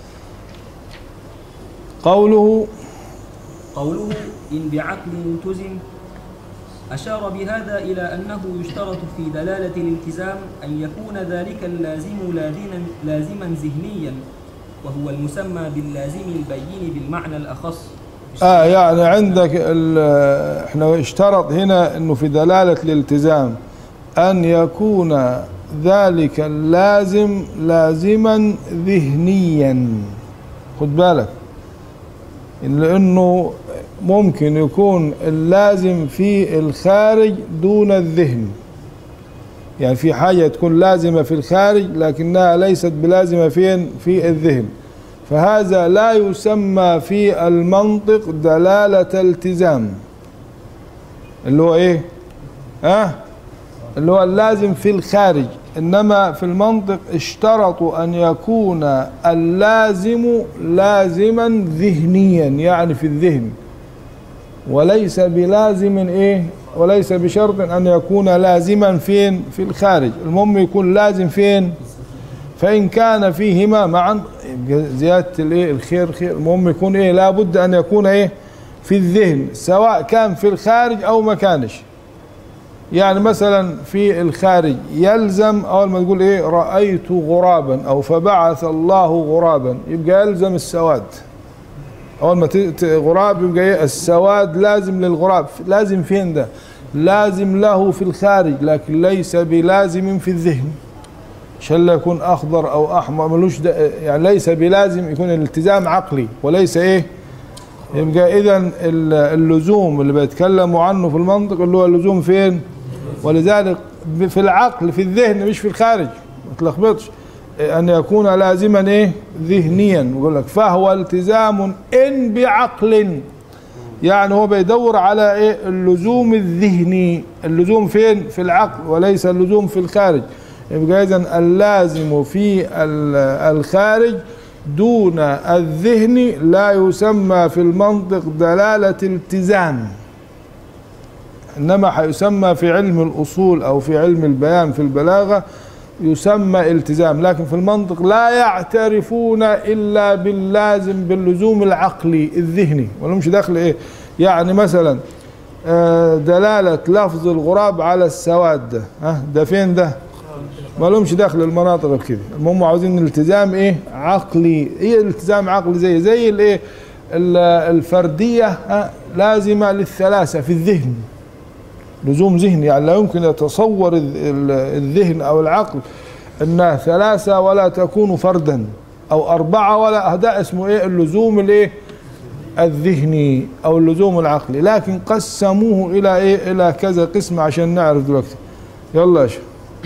قوله قوله إن بعقل التزم أشار بهذا إلى أنه يشترط في دلالة الالتزام أن يكون ذلك اللازم لازما, لازما ذهنيا وهو المسمى باللازم البين بالمعنى الأخص اه يعني عندك ال- احنا اشترط هنا انه في دلالة الالتزام ان يكون ذلك اللازم لازما ذهنيا خد بالك لانه ممكن يكون اللازم في الخارج دون الذهن يعني في حاجة تكون لازمة في الخارج لكنها ليست بلازمة فين في الذهن فهذا لا يسمى في المنطق دلالة التزام اللي هو ايه ها اللي هو اللازم في الخارج انما في المنطق اشترطوا ان يكون اللازم لازما ذهنيا يعني في الذهن وليس بلازم ايه وليس بشرط ان يكون لازما فين في الخارج المهم يكون لازم فين فإن كان فيهما معا يبقى زيادة الايه الخير خير المهم يكون ايه لابد أن يكون ايه في الذهن سواء كان في الخارج أو ما كانش يعني مثلا في الخارج يلزم أول ما تقول ايه رأيت غرابا أو فبعث الله غرابا يبقى يلزم السواد أول ما ت- ت- غراب يبقى ايه السواد لازم للغراب لازم فين ده لازم له في الخارج لكن ليس بلازم في الذهن شاء الله يكون اخضر او احمر ملوش د- يعني ليس بلازم يكون الالتزام عقلي وليس ايه يبقى اذا ال- اللزوم اللي بيتكلموا عنه في المنطق اللي هو اللزوم فين ولذلك ب- في العقل في الذهن مش في الخارج ما تلخبطش إيه، ان يكون لازما ايه ذهنيا يقول لك فهو التزام ان بعقل يعني هو بيدور على ايه اللزوم الذهني اللزوم فين في العقل وليس اللزوم في الخارج يبقى اذا اللازم في ال- الخارج دون الذهن لا يسمى في المنطق دلالة التزام انما حيسمى في علم الاصول او في علم البيان في البلاغه يسمى التزام لكن في المنطق لا يعترفون الا باللازم باللزوم العقلي الذهني ولهمش دخل ايه يعني مثلا آه، دلاله لفظ الغراب على السواد ده ها ده فين ده ما لهمش دخل المناطق كده المهم عاوزين التزام ايه عقلي ايه التزام عقلي زي زي الايه ال- الفرديه ها لازمه للثلاثه في الذهن لزوم ذهني يعني لا يمكن يتصور الذ- ال- الذهن او العقل انها ثلاثه ولا تكون فردا او اربعه ولا ده اسمه ايه اللزوم الايه الذهني او اللزوم العقلي لكن قسموه الى ايه الى كذا قسم عشان نعرف دلوقتي يلا يا شيخ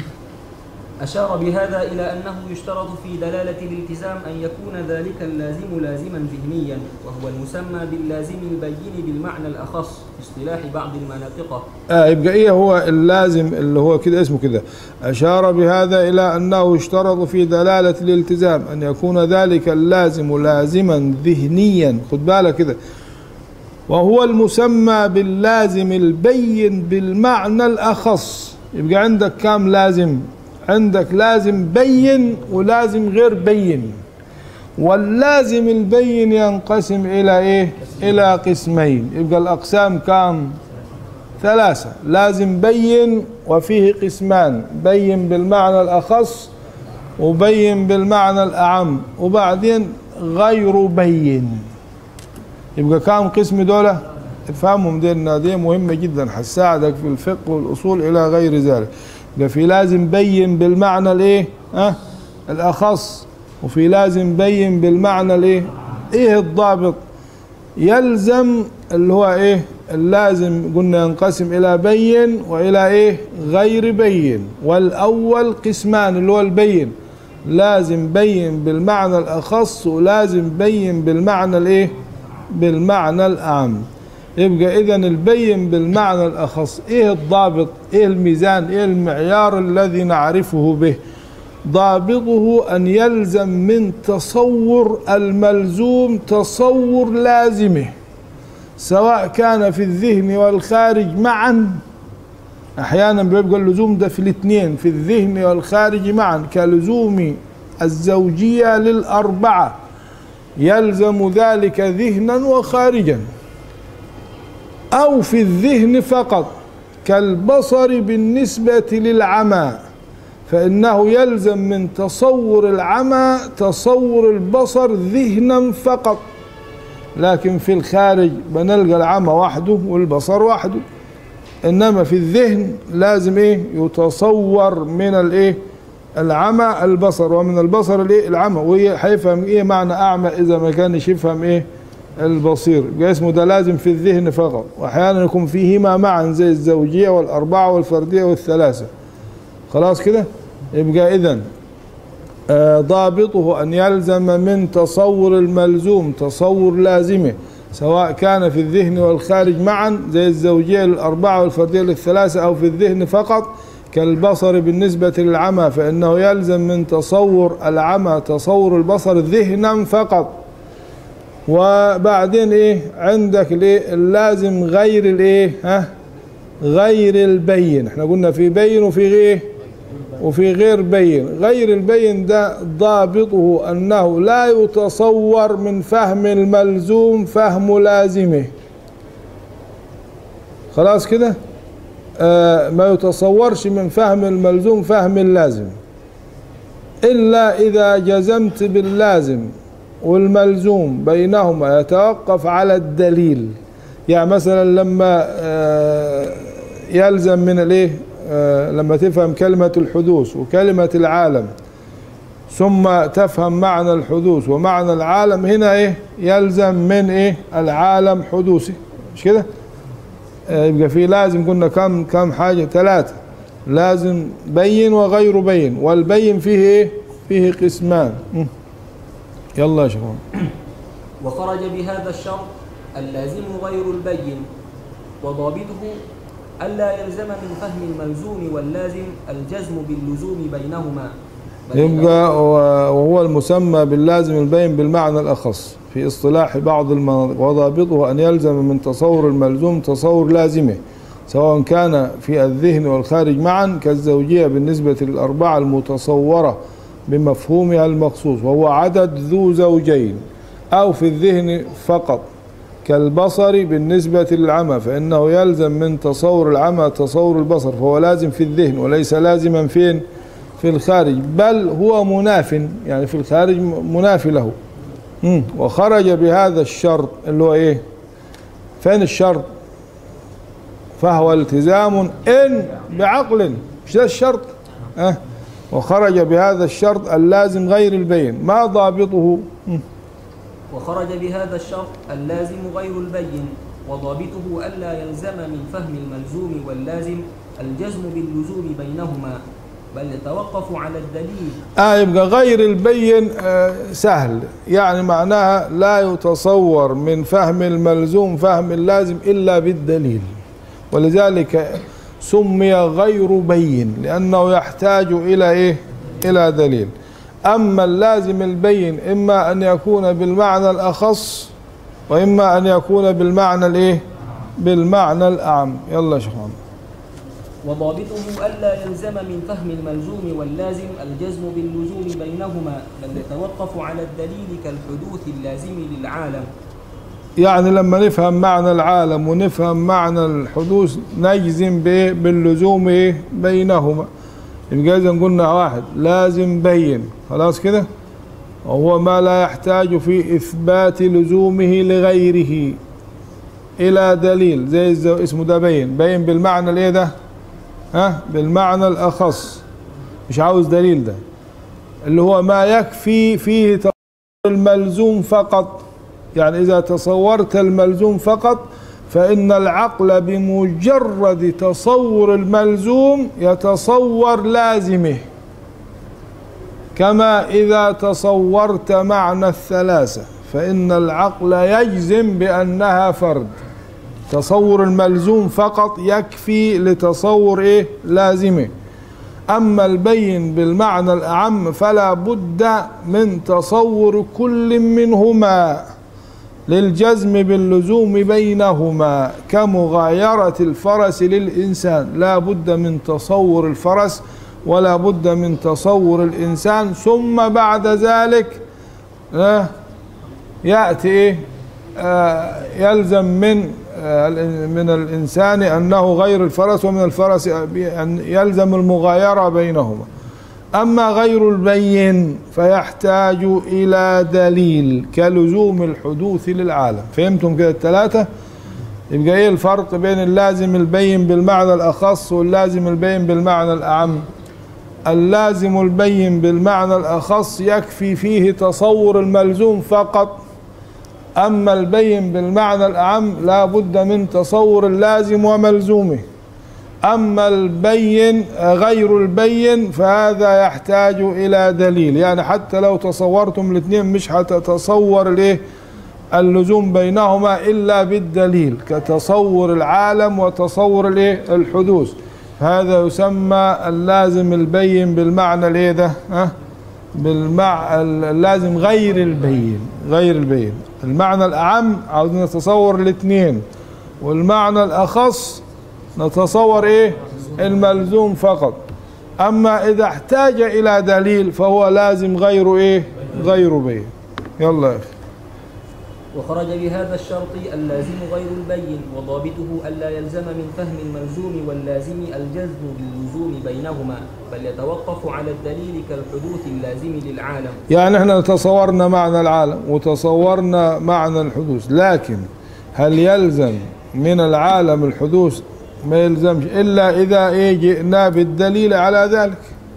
أشار بهذا إلى أنه يشترط في دلالة الالتزام أن يكون ذلك اللازم لازما ذهنيا وهو المسمى باللازم البين بالمعنى الأخص في اصطلاح بعض المناطق آه يبقى ايه هو اللازم اللي هو كده اسمه كده اشار بهذا الى انه يشترط في دلاله الالتزام ان يكون ذلك اللازم لازما ذهنيا خد بالك كده وهو المسمى باللازم البين بالمعنى الاخص يبقى عندك كام لازم عندك لازم بين ولازم غير بين واللازم البين ينقسم إلى إيه إلى قسمين يبقى الأقسام كام ثلاثة لازم بين وفيه قسمان بين بالمعنى الأخص وبين بالمعنى الأعم وبعدين غير بين يبقى كام قسم دولة افهمهم دي دي مهمة جدا هتساعدك في الفقه والأصول إلى غير ذلك يبقى في لازم بين بالمعنى الإيه ها الأخص وفي لازم بين بالمعنى الإيه إيه الضابط يلزم اللي هو إيه اللازم قلنا ينقسم إلى بين وإلى إيه غير بين والأول قسمان اللي هو البين لازم بين بالمعنى الأخص ولازم بين بالمعنى الإيه بالمعنى الأعم يبقى إذا البين بالمعنى الأخص إيه الضابط إيه الميزان إيه المعيار الذي نعرفه به ضابطه أن يلزم من تصور الملزوم تصور لازمه سواء كان في الذهن والخارج معا احيانا بيبقى اللزوم ده في الاثنين في الذهن والخارج معا كلزوم الزوجيه للاربعه يلزم ذلك ذهنا وخارجا او في الذهن فقط كالبصر بالنسبه للعمى فانه يلزم من تصور العمى تصور البصر ذهنا فقط لكن في الخارج بنلقى العمى وحده والبصر وحده انما في الذهن لازم ايه يتصور من الايه العمى البصر ومن البصر الايه العمى وهي هيفهم ايه معنى اعمى اذا ما كانش يفهم ايه البصير يبقى اسمه ده لازم في الذهن فقط واحيانا يكون فيهما معا زي الزوجيه والاربعه والفرديه والثلاثه خلاص كده يبقى اذا ضابطه أن يلزم من تصور الملزوم تصور لازمه سواء كان في الذهن والخارج معا زي الزوجية للأربعة والفردية للثلاثة أو في الذهن فقط كالبصر بالنسبة للعمى فإنه يلزم من تصور العمى تصور البصر ذهنا فقط وبعدين إيه عندك الإيه اللازم غير الإيه ها غير البين احنا قلنا في بين وفي إيه وفي غير بين غير البين ده ضابطه أنه لا يتصور من فهم الملزوم فهم لازمه خلاص كده آه ما يتصورش من فهم الملزوم فهم اللازم إلا إذا جزمت باللازم والملزوم بينهما يتوقف على الدليل يعني مثلا لما آه يلزم من الايه لما تفهم كلمة الحدوث وكلمة العالم ثم تفهم معنى الحدوث ومعنى العالم هنا ايه يلزم من ايه العالم حدوثي مش كده يبقى في لازم قلنا كم كم حاجة ثلاثة لازم بين وغير بين والبين فيه ايه فيه قسمان يلا يا شباب وخرج بهذا الشرط اللازم غير البين وضابطه ألا يلزم من فهم الملزوم واللازم الجزم باللزوم بينهما بل يبقى وهو المسمى باللازم البين بالمعنى الأخص في اصطلاح بعض المناطق وضابطه أن يلزم من تصور الملزوم تصور لازمه سواء كان في الذهن والخارج معا كالزوجية بالنسبة للأربعة المتصورة بمفهومها المخصوص وهو عدد ذو زوجين أو في الذهن فقط كالبصر بالنسبة للعمى فإنه يلزم من تصور العمى تصور البصر فهو لازم في الذهن وليس لازما فين في الخارج بل هو مناف يعني في الخارج مناف له مم. وخرج بهذا الشرط اللي هو ايه فين الشرط فهو التزام ان بعقل مش ده الشرط أه؟ وخرج بهذا الشرط اللازم غير البين ما ضابطه مم. وخرج بهذا الشرط اللازم غير البين وضابطه ألا يلزم من فهم الملزوم واللازم الجزم باللزوم بينهما بل يتوقف على الدليل آه يبقى غير البين آه سهل يعني معناها لا يتصور من فهم الملزوم فهم اللازم إلا بالدليل ولذلك سمي غير بين لأنه يحتاج إلى إيه إلى دليل أما اللازم البين إما أن يكون بالمعنى الأخص وإما أن يكون بالمعنى الإيه بالمعنى الأعم يلا يا شيخ محمد وضابطه ألا يلزم من فهم الملزوم واللازم الجزم باللزوم بينهما بل يتوقف على الدليل كالحدوث اللازم للعالم يعني لما نفهم معنى العالم ونفهم معنى الحدوث نجزم بإيه؟ باللزوم إيه؟ بينهما يبقى إذا قلنا واحد لازم بين خلاص كده وهو ما لا يحتاج في إثبات لزومه لغيره إلى دليل زي الز- اسمه ده بين بين بالمعنى الإيه ده ها بالمعنى الأخص مش عاوز دليل ده اللي هو ما يكفي فيه تصور الملزوم فقط يعني إذا تصورت الملزوم فقط فإن العقل بمجرد تصور الملزوم يتصور لازمه كما إذا تصورت معنى الثلاثة فإن العقل يجزم بأنها فرد تصور الملزوم فقط يكفي لتصور إيه لازمه أما البين بالمعنى الأعم فلا بد من تصور كل منهما للجزم باللزوم بينهما كمغايرة الفرس للإنسان لا بد من تصور الفرس ولا بد من تصور الإنسان ثم بعد ذلك آه، يأتي إيه؟ آه، يلزم من آه، من الإنسان أنه غير الفرس ومن الفرس أن يلزم المغايرة بينهما أما غير البين فيحتاج إلى دليل كلزوم الحدوث للعالم فهمتم كده الثلاثة يبقى إيه الفرق بين اللازم البين بالمعنى الأخص واللازم البين بالمعنى الأعم اللازم البين بالمعنى الأخص يكفي فيه تصور الملزوم فقط أما البين بالمعنى الأعم لا بد من تصور اللازم وملزومه أما البين غير البين فهذا يحتاج إلى دليل يعني حتى لو تصورتم الاثنين مش هتتصور الايه اللزوم بينهما إلا بالدليل كتصور العالم وتصور الايه الحدوث هذا يسمى اللازم البين بالمعنى الايه ده ها بالمع اللازم غير البين غير البين المعنى الأعم عاوزين نتصور الاثنين والمعنى الأخص نتصور ايه الملزوم فقط اما اذا احتاج الى دليل فهو لازم غير ايه غير بين يلا يا اخي وخرج بهذا الشرط اللازم غير البين وضابطه ألا يلزم من فهم الملزوم واللازم الجزم باللزوم بينهما بل يتوقف على الدليل كالحدوث اللازم للعالم يعني احنا تصورنا معنى العالم وتصورنا معنى الحدوث لكن هل يلزم من العالم الحدوث ما يلزمش الا اذا ايه جئنا بالدليل على ذلك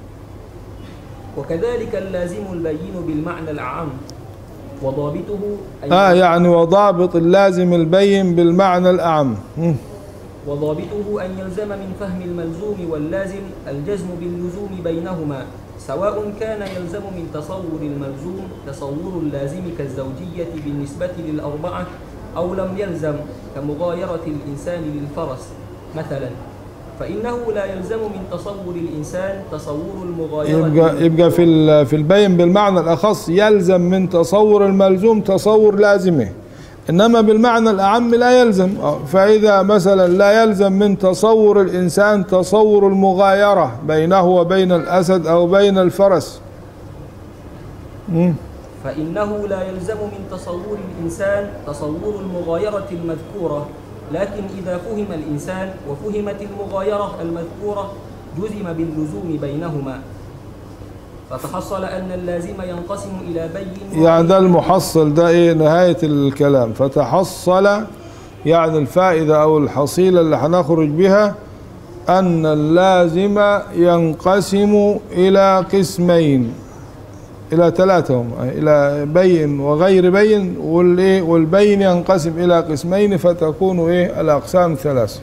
وكذلك اللازم البين بالمعنى الأعم وضابطه أن اه يعني وضابط اللازم البين بالمعنى الاعم مم. وضابطه أن يلزم من فهم الملزوم واللازم الجزم باللزوم بينهما سواء كان يلزم من تصور الملزوم تصور اللازم كالزوجية بالنسبة للأربعة أو لم يلزم كمغايرة الإنسان للفرس مثلا فإنه لا يلزم من تصور الإنسان تصور المغايرة يبقى يبقى في ال- في البين بالمعنى الاخص يلزم من تصور الملزوم تصور لازمه انما بالمعنى الاعم لا يلزم آه، فاذا مثلا لا يلزم من تصور الانسان تصور المغايره بينه وبين الاسد او بين الفرس مم. فإنه لا يلزم من تصور الإنسان تصور المغايرة المذكورة لكن إذا فهم الإنسان وفهمت المغايرة المذكورة جزم باللزوم بينهما فتحصل أن اللازم ينقسم إلى بين يعني ده المحصل ده ايه نهايه الكلام فتحصل يعني الفائده او الحصيله اللي هنخرج بها ان اللازم ينقسم الى قسمين الى ثلاثه هم الى بين وغير بين والايه والبين ينقسم الى قسمين فتكون ايه الاقسام ثلاثه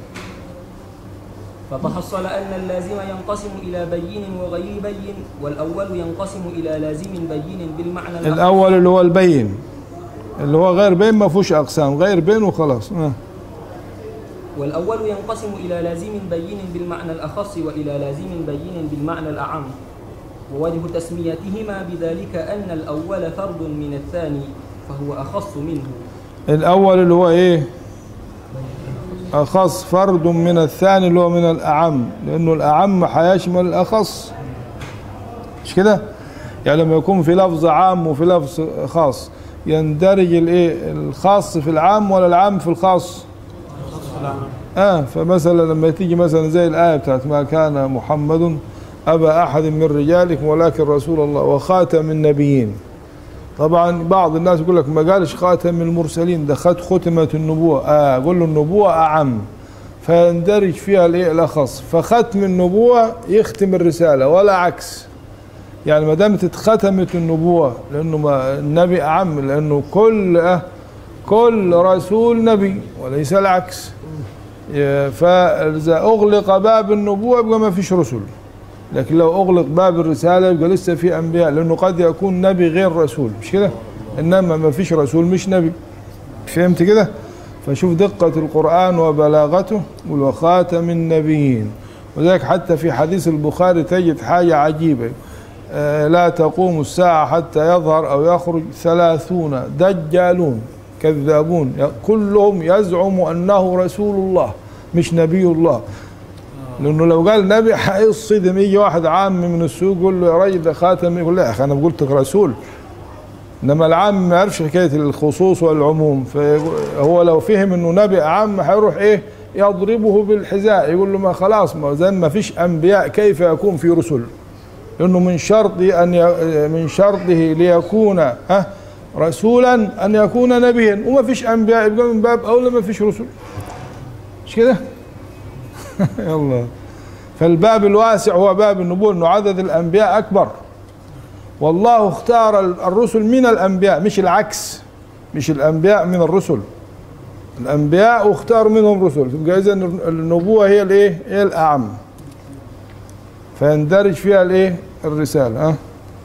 فتحصل أن اللازم ينقسم إلى بين وغير بين والأول ينقسم إلى لازم بين بالمعنى الأخر الاول اللي هو البين اللي هو غير بين ما فيهوش اقسام غير بين وخلاص آه. والأول ينقسم إلى لازم بين بالمعنى الأخص وإلى لازم بين بالمعنى الأعم ووجه تسميتهما بذلك أن الأول فرد من الثاني فهو أخص منه الاول اللي هو ايه أخص فرد من الثاني اللي هو من الأعم لأنه الأعم هيشمل الأخص مش كده؟ يعني لما يكون في لفظ عام وفي لفظ خاص يندرج الايه الخاص في العام ولا العام في الخاص؟ اه فمثلا لما تيجي مثلا زي الآية بتاعت ما كان محمد أبا أحد من رجالكم ولكن رسول الله وخاتم النبيين طبعا بعض الناس يقول لك ما قالش خاتم المرسلين ده خد ختمة النبوة اه قول له النبوة أعم فيندرج فيها الايه الأخص فختم النبوة يختم الرسالة ولا عكس يعني ما دامت اتختمت النبوة لأنه ما النبي أعم لأنه كل آه كل رسول نبي وليس العكس فإذا أغلق باب النبوة يبقى ما فيش رسل لكن لو أغلق باب الرسالة يبقى لسه في أنبياء لأنه قد يكون نبي غير رسول مش كده إنما ما فيش رسول مش نبي فهمت كده فشوف دقة القرآن وبلاغته وخاتم النبيين وذلك حتى في حديث البخاري تجد حاجة عجيبة آه لا تقوم الساعة حتى يظهر أو يخرج ثلاثون دجالون كذابون كلهم يزعم أنه رسول الله مش نبي الله لانه لو قال نبي هيصدم يجي واحد عام من السوق يقول له يا راجل ده خاتم يقول لا يا اخي انا قلت لك رسول انما العام ما يعرفش حكايه الخصوص والعموم فهو لو فهم انه نبي عام هيروح ايه يضربه بالحذاء يقول له ما خلاص ما زين ما فيش انبياء كيف يكون في رسل لانه من شرط ان من شرطه ليكون ها رسولا ان يكون نبيا وما فيش انبياء يبقى من باب اولى ما فيش رسل مش كده يلا فالباب الواسع هو باب النبوة انه عدد الانبياء اكبر والله اختار الرسل من الانبياء مش العكس مش الانبياء من الرسل الانبياء واختار منهم رسل تبقى اذا النبوة هي الايه هي الاعم فيندرج فيها الايه الرسالة أه؟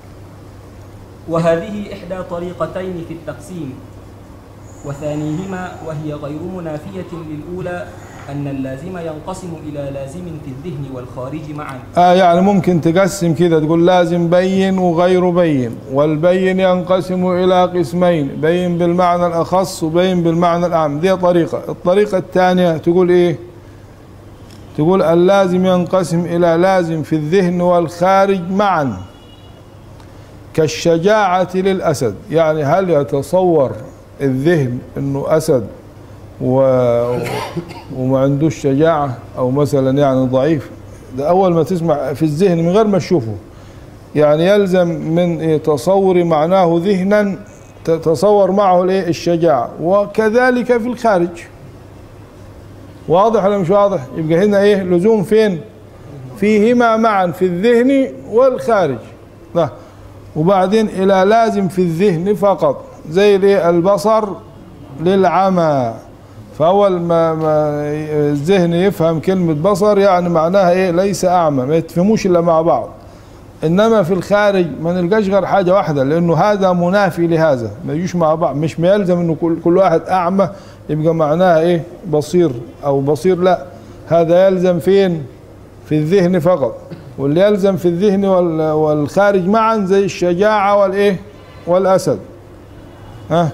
وهذه إحدى طريقتين في التقسيم وثانيهما وهي غير منافية للأولى أن اللازم ينقسم إلى لازم في الذهن والخارج معا آه يعني ممكن تقسم كده تقول لازم بين وغير بين والبين ينقسم إلى قسمين بين بالمعنى الأخص وبين بالمعنى الأعم دي طريقة الطريقة الثانية تقول إيه تقول اللازم ينقسم إلى لازم في الذهن والخارج معا كالشجاعة للأسد يعني هل يتصور الذهن أنه أسد و... وما عندوش شجاعة أو مثلا يعني ضعيف ده أول ما تسمع في الذهن من غير ما تشوفه يعني يلزم من تصور معناه ذهنا تتصور معه الايه الشجاعة وكذلك في الخارج واضح ولا مش واضح يبقى هنا ايه لزوم فين فيهما معا في الذهن والخارج ده وبعدين الى لازم في الذهن فقط زي الايه البصر للعمى فاول ما, ما الذهن يفهم كلمه بصر يعني معناها ايه ليس اعمى ما يتفهموش الا مع بعض انما في الخارج ما نلقاش غير حاجه واحده لانه هذا منافي لهذا ما يجوش مع بعض مش ما يلزم انه كل, كل واحد اعمى يبقى معناها ايه بصير او بصير لا هذا يلزم فين في الذهن فقط واللي يلزم في الذهن والخارج معا زي الشجاعه والايه والاسد ها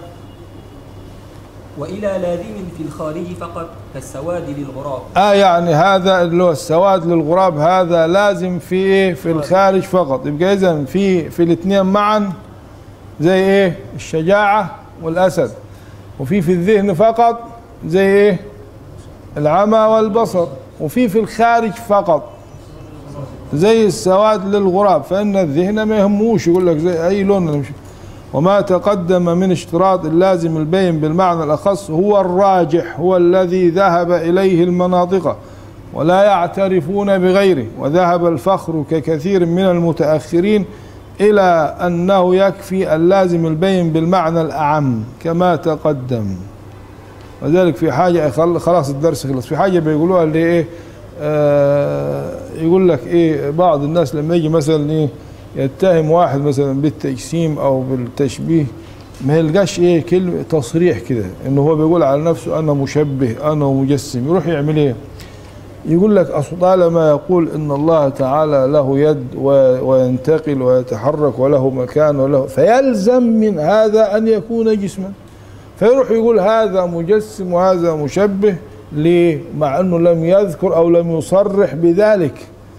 وإلى لازم في الخارج فقط كالسواد للغراب اه يعني هذا اللي هو السواد للغراب هذا لازم في ايه في الخارج فقط يبقى اذا في في الاثنين معا زي ايه الشجاعه والاسد وفي في الذهن فقط زي ايه العمى والبصر وفي في الخارج فقط زي السواد للغراب فان الذهن ما يهموش يقول لك زي اي لون مش وما تقدم من اشتراط اللازم البين بالمعنى الأخص هو الراجح هو الذي ذهب إليه المناطق ولا يعترفون بغيره وذهب الفخر ككثير من المتأخرين إلى أنه يكفي اللازم البين بالمعنى الأعم كما تقدم وذلك في حاجة خلاص الدرس خلص في حاجة بيقولوها اللي إيه آه يقول لك إيه بعض الناس لما يجي مثلا إيه يتهم واحد مثلا بالتجسيم او بالتشبيه ما يلقاش ايه كلمه تصريح كده انه هو بيقول على نفسه انا مشبه انا مجسم يروح يعمل ايه يقول لك اصل طالما يقول ان الله تعالى له يد وينتقل ويتحرك وله مكان وله فيلزم من هذا ان يكون جسما فيروح يقول هذا مجسم وهذا مشبه ليه مع انه لم يذكر او لم يصرح بذلك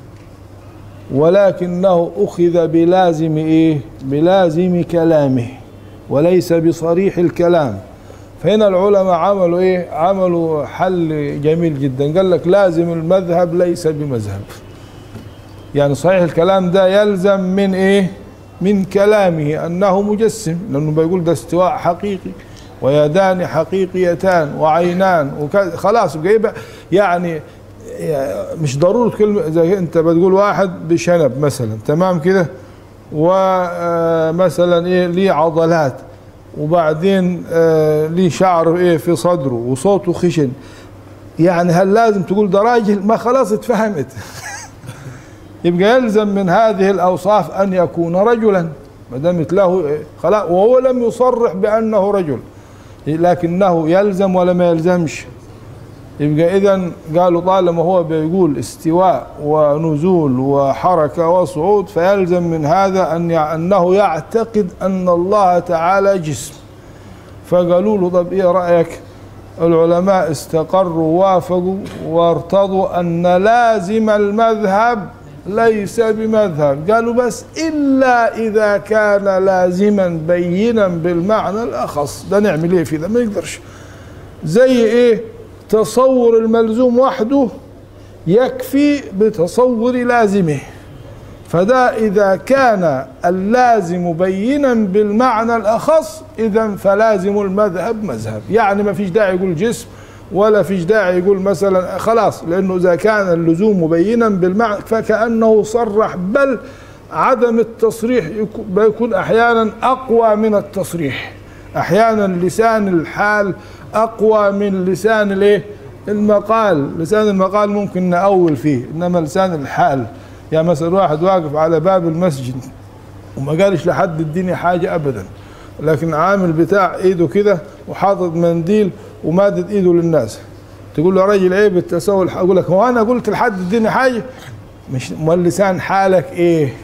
ولكنه اخذ بلازم ايه بلازم كلامه وليس بصريح الكلام فهنا العلماء عملوا ايه عملوا حل جميل جدا قال لك لازم المذهب ليس بمذهب يعني صحيح الكلام ده يلزم من ايه من كلامه انه مجسم لانه بيقول ده استواء حقيقي ويدان حقيقيتان وعينان وكذا خلاص بقى يعني مش ضروري كلمة زي انت بتقول واحد بشنب مثلا تمام كده ومثلا ايه ليه عضلات وبعدين آه ليه شعر ايه في صدره وصوته خشن يعني هل لازم تقول ده راجل ما خلاص اتفهمت يبقى يلزم من هذه الاوصاف ان يكون رجلا ما دامت له خلاص وهو لم يصرح بانه رجل لكنه يلزم ولا ما يلزمش يبقى اذا قالوا طالما هو بيقول استواء ونزول وحركه وصعود فيلزم من هذا ان انه يعتقد ان الله تعالى جسم فقالوا له طب ايه رايك العلماء استقروا وافقوا وارتضوا ان لازم المذهب ليس بمذهب قالوا بس الا اذا كان لازما بينا بالمعنى الاخص ده نعمل ايه في ده ما نقدرش زي ايه تصور الملزوم وحده يكفي بتصور لازمه فده إذا كان اللازم بينا بالمعنى الأخص إذا فلازم المذهب مذهب يعني ما فيش داعي يقول جسم ولا فيش داعي يقول مثلا خلاص لأنه إذا كان اللزوم مبينا بالمعنى فكأنه صرح بل عدم التصريح بيكون أحيانا أقوى من التصريح أحيانا لسان الحال اقوى من لسان الايه المقال لسان المقال ممكن نأول فيه انما لسان الحال يعني مثلا واحد واقف على باب المسجد وما قالش لحد اديني حاجه ابدا لكن عامل بتاع ايده كده وحاطط منديل ومادد ايده للناس تقول له يا راجل عيب التسول اقول لك هو انا قلت لحد اديني حاجه مش امال لسان حالك ايه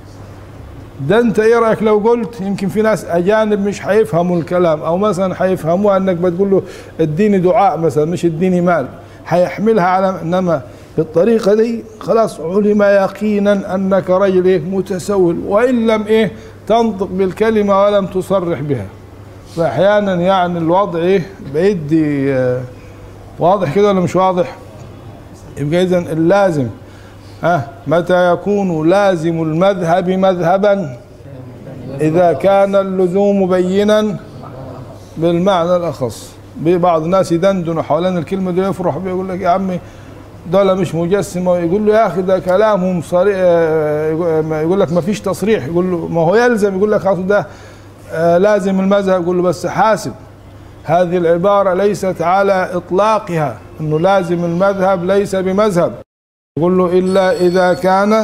ده انت ايه رايك لو قلت يمكن في ناس اجانب مش هيفهموا الكلام او مثلا هيفهموها انك بتقول له اديني دعاء مثلا مش اديني مال هيحملها على انما بالطريقه دي خلاص علم يقينا انك رجل ايه متسول وان لم ايه تنطق بالكلمه ولم تصرح بها فاحيانا يعني الوضع ايه بيدي آه واضح كده ولا مش واضح يبقى اذا اللازم ها متى يكون لازم المذهب مذهبا إذا كان اللزوم بينا بالمعنى الأخص بعض الناس يدندنوا حوالين الكلمة دي يفرح بيقول لك يا عمي دول مش مجسمة يقول له يا أخي ده كلامهم صريح يقول لك ما فيش تصريح يقول له ما هو يلزم يقول لك ده لازم المذهب يقول له بس حاسب هذه العبارة ليست على إطلاقها أنه لازم المذهب ليس بمذهب يقول له إلا إذا كان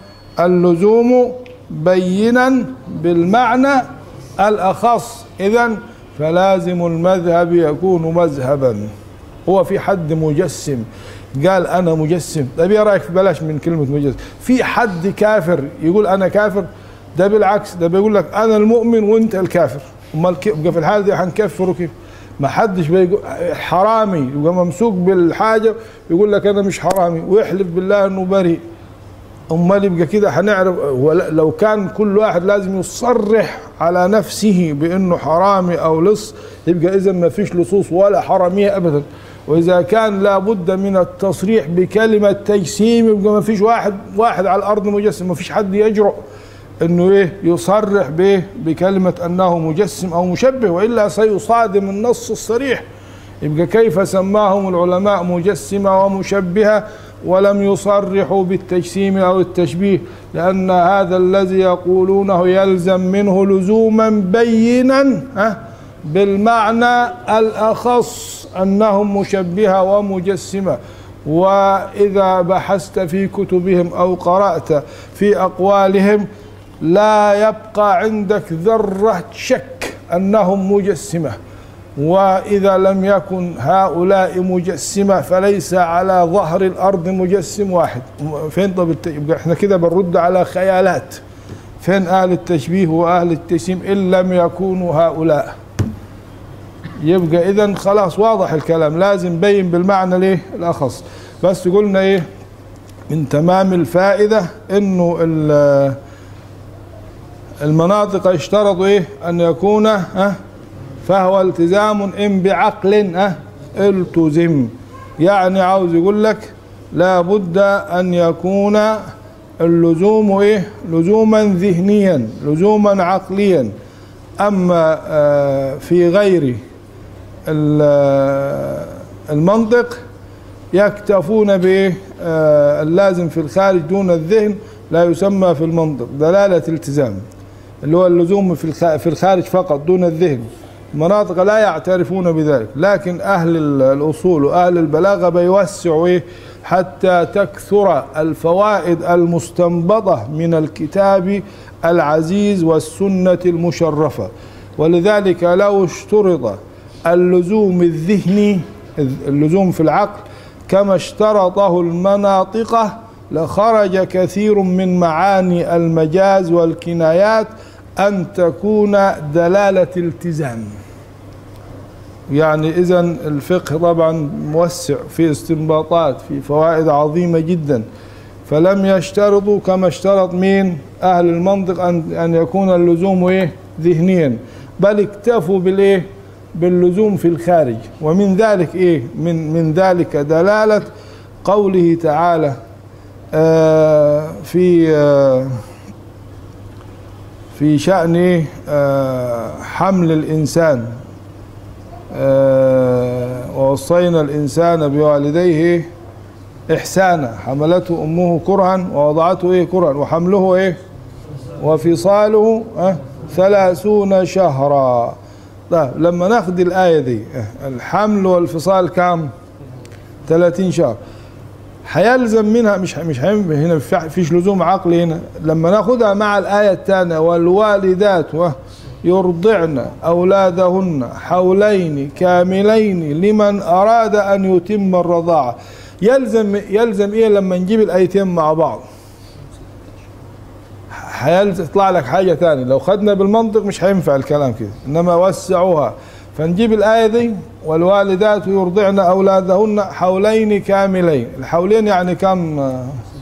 اللزوم بينا بالمعنى الأخص إذا فلازم المذهب يكون مذهبا هو في حد مجسم قال أنا مجسم طيب ايه رايك بلاش من كلمة مجسم في حد كافر يقول أنا كافر ده بالعكس ده بيقول لك أنا المؤمن وأنت الكافر أمال يبقى في الحالة دي هنكفره كيف ما حدش بيقول حرامي يبقى ممسوك بالحاجة يقول لك أنا مش حرامي ويحلف بالله إنه بريء أمال يبقى كده هنعرف لو كان كل واحد لازم يصرح على نفسه بأنه حرامي أو لص يبقى إذا ما فيش لصوص ولا حرامية أبدا وإذا كان لابد من التصريح بكلمة تجسيم يبقى ما فيش واحد واحد على الأرض مجسم ما فيش حد يجرؤ انه ايه يصرح به بكلمه انه مجسم او مشبه والا سيصادم النص الصريح يبقى كيف سماهم العلماء مجسمه ومشبهه ولم يصرحوا بالتجسيم او التشبيه لان هذا الذي يقولونه يلزم منه لزوما بينا بالمعنى الاخص انهم مشبهه ومجسمه واذا بحثت في كتبهم او قرات في اقوالهم لا يبقى عندك ذرة شك أنهم مجسمة وإذا لم يكن هؤلاء مجسمة فليس على ظهر الأرض مجسم واحد فين طب يبقى احنا كده بنرد على خيالات فين أهل التشبيه وأهل التجسيم إن لم يكونوا هؤلاء يبقى اذا خلاص واضح الكلام لازم بين بالمعنى ليه الاخص بس قلنا ايه من تمام الفائده انه ال- المناطق اشترطوا ايه ان يكون ها فهو التزام ان بعقل ها التزم يعني عاوز يقول لك لا بد ان يكون اللزوم ايه لزوما ذهنيا لزوما عقليا اما آه، في غير ال- المنطق يكتفون بايه آه، اللازم في الخارج دون الذهن لا يسمى في المنطق دلاله التزام اللي هو اللزوم في الخ- في الخارج فقط دون الذهن مناطق لا يعترفون بذلك لكن اهل ال- الاصول واهل البلاغه بيوسعوا ايه حتى تكثر الفوائد المستنبطه من الكتاب العزيز والسنه المشرفه ولذلك لو اشترط اللزوم الذهني اللزوم في العقل كما اشترطه المناطقه لخرج كثير من معاني المجاز والكنايات أن تكون دلالة التزام يعني إذا الفقه طبعا موسع في استنباطات في فوائد عظيمة جدا فلم يشترطوا كما اشترط مين أهل المنطق أن أن يكون اللزوم إيه ذهنيا بل اكتفوا بالإيه باللزوم في الخارج ومن ذلك إيه من من ذلك دلالة قوله تعالى آه في آه في شأن إيه؟ آه حمل الإنسان آه ووصينا الإنسان بوالديه إحسانا حملته أمه كرها ووضعته إيه كرها وحمله إيه وفصاله آه ثلاثون شهرا طيب لما ناخد الآية دي آه، الحمل والفصال كام 30 شهر هيلزم منها مش مش هيم- هنا في- فيش لزوم عقلي هنا لما ناخدها مع الآية الثانية والوالدات و- يرضعن أولادهن حولين كاملين لمن أراد أن يتم الرضاعة يلزم يلزم إيه لما نجيب الآيتين مع بعض هيلزم يطلع لك حاجة ثانية لو خدنا بالمنطق مش هينفع الكلام كده إنما وسعوها فنجيب الآية دي والوالدات يرضعن أولادهن حولين كاملين الحولين يعني كم آه،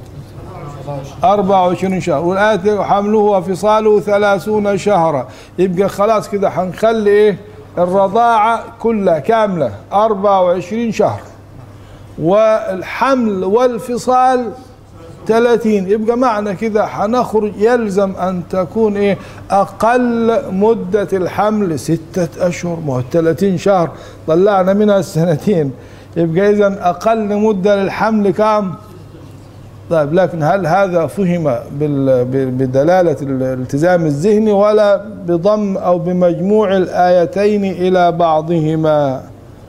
24 شهر والآية حمله وفصاله 30 شهرا يبقى خلاص كده هنخلي إيه الرضاعة كلها كاملة 24 شهر والحمل والفصال 30 يبقى معنى كده هنخرج يلزم ان تكون ايه اقل مده الحمل ستة اشهر ما هو 30 شهر طلعنا منها السنتين يبقى اذا اقل مده للحمل كام طيب لكن هل هذا فهم بال- ب- بدلاله الالتزام الذهني ولا بضم او بمجموع الايتين الى بعضهما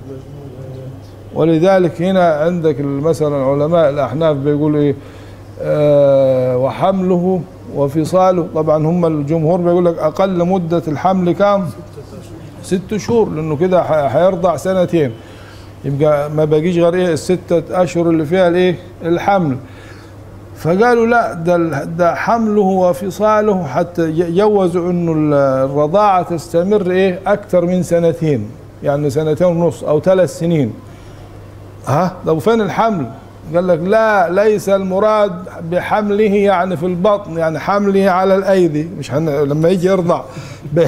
ولذلك هنا عندك مثلا علماء الاحناف بيقولوا ايه آه وحمله وفصاله طبعا هم الجمهور بيقول لك اقل مده الحمل كام ست شهور لانه كده ح- هيرضع سنتين يبقى ما باقيش غير ايه الستة اشهر اللي فيها الايه الحمل فقالوا لا ده ال- ده حمله وفصاله حتى ي- جوزوا انه ال- الرضاعه تستمر ايه اكثر من سنتين يعني سنتين ونص او ثلاث سنين ها طب فين الحمل قال لك لا ليس المراد بحمله يعني في البطن يعني حمله على الايدي مش حن... لما يجي يرضع ب...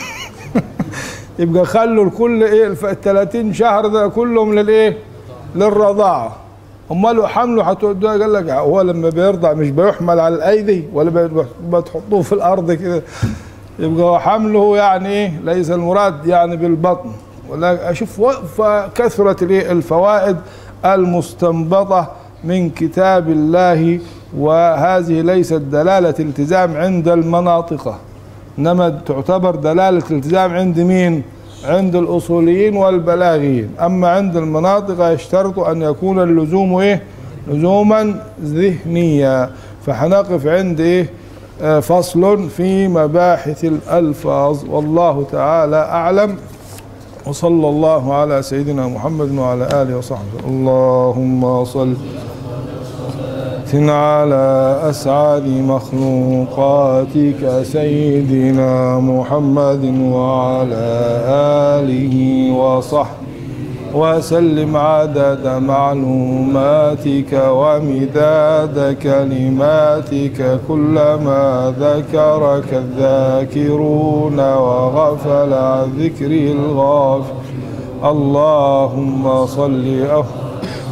يبقى خلوا الكل ايه الف- ال 30 شهر ده كلهم للايه للرضاعه امال حمله هتودوه قال لك هو لما بيرضع مش بيحمل على الايدي ولا بي- بتحطوه في الارض كده يبقى هو حمله يعني ايه ليس المراد يعني بالبطن ولا اشوف و- فكثرت الايه الفوائد المستنبطه من كتاب الله وهذه ليست دلاله التزام عند المناطقه انما تعتبر دلاله التزام عند مين عند الاصوليين والبلاغيين اما عند المناطق يشترط ان يكون اللزوم ايه لزوما ذهنيا فحنقف عند ايه آه، فصل في مباحث الالفاظ والله تعالى اعلم وصلى الله على سيدنا محمد وعلى اله وصحبه اللهم صل على أسعد مخلوقاتك سيدنا محمد وعلى آله وصحبه وسلم عدد معلوماتك ومداد كلماتك كلما ذكرك الذاكرون وغفل عن ذكر الغافل اللهم صل أفضل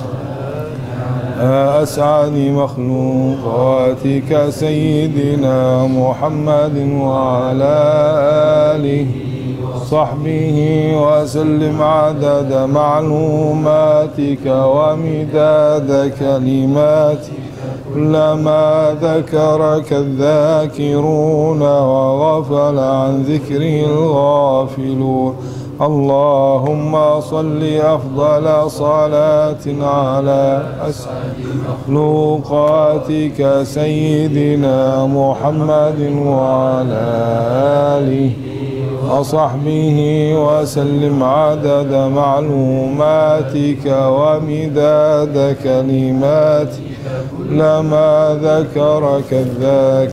أسعد مخلوقاتك سيدنا محمد وعلى آله وصحبه وسلم عدد معلوماتك ومداد كلماتك كلما ذكرك الذاكرون وغفل عن ذكره الغافلون اللهم صل أفضل صلاة على أسعد مخلوقاتك سيدنا محمد وعلى آله وصحبه وسلم عدد معلوماتك ومداد كلماتك لما ذكرك الذاكر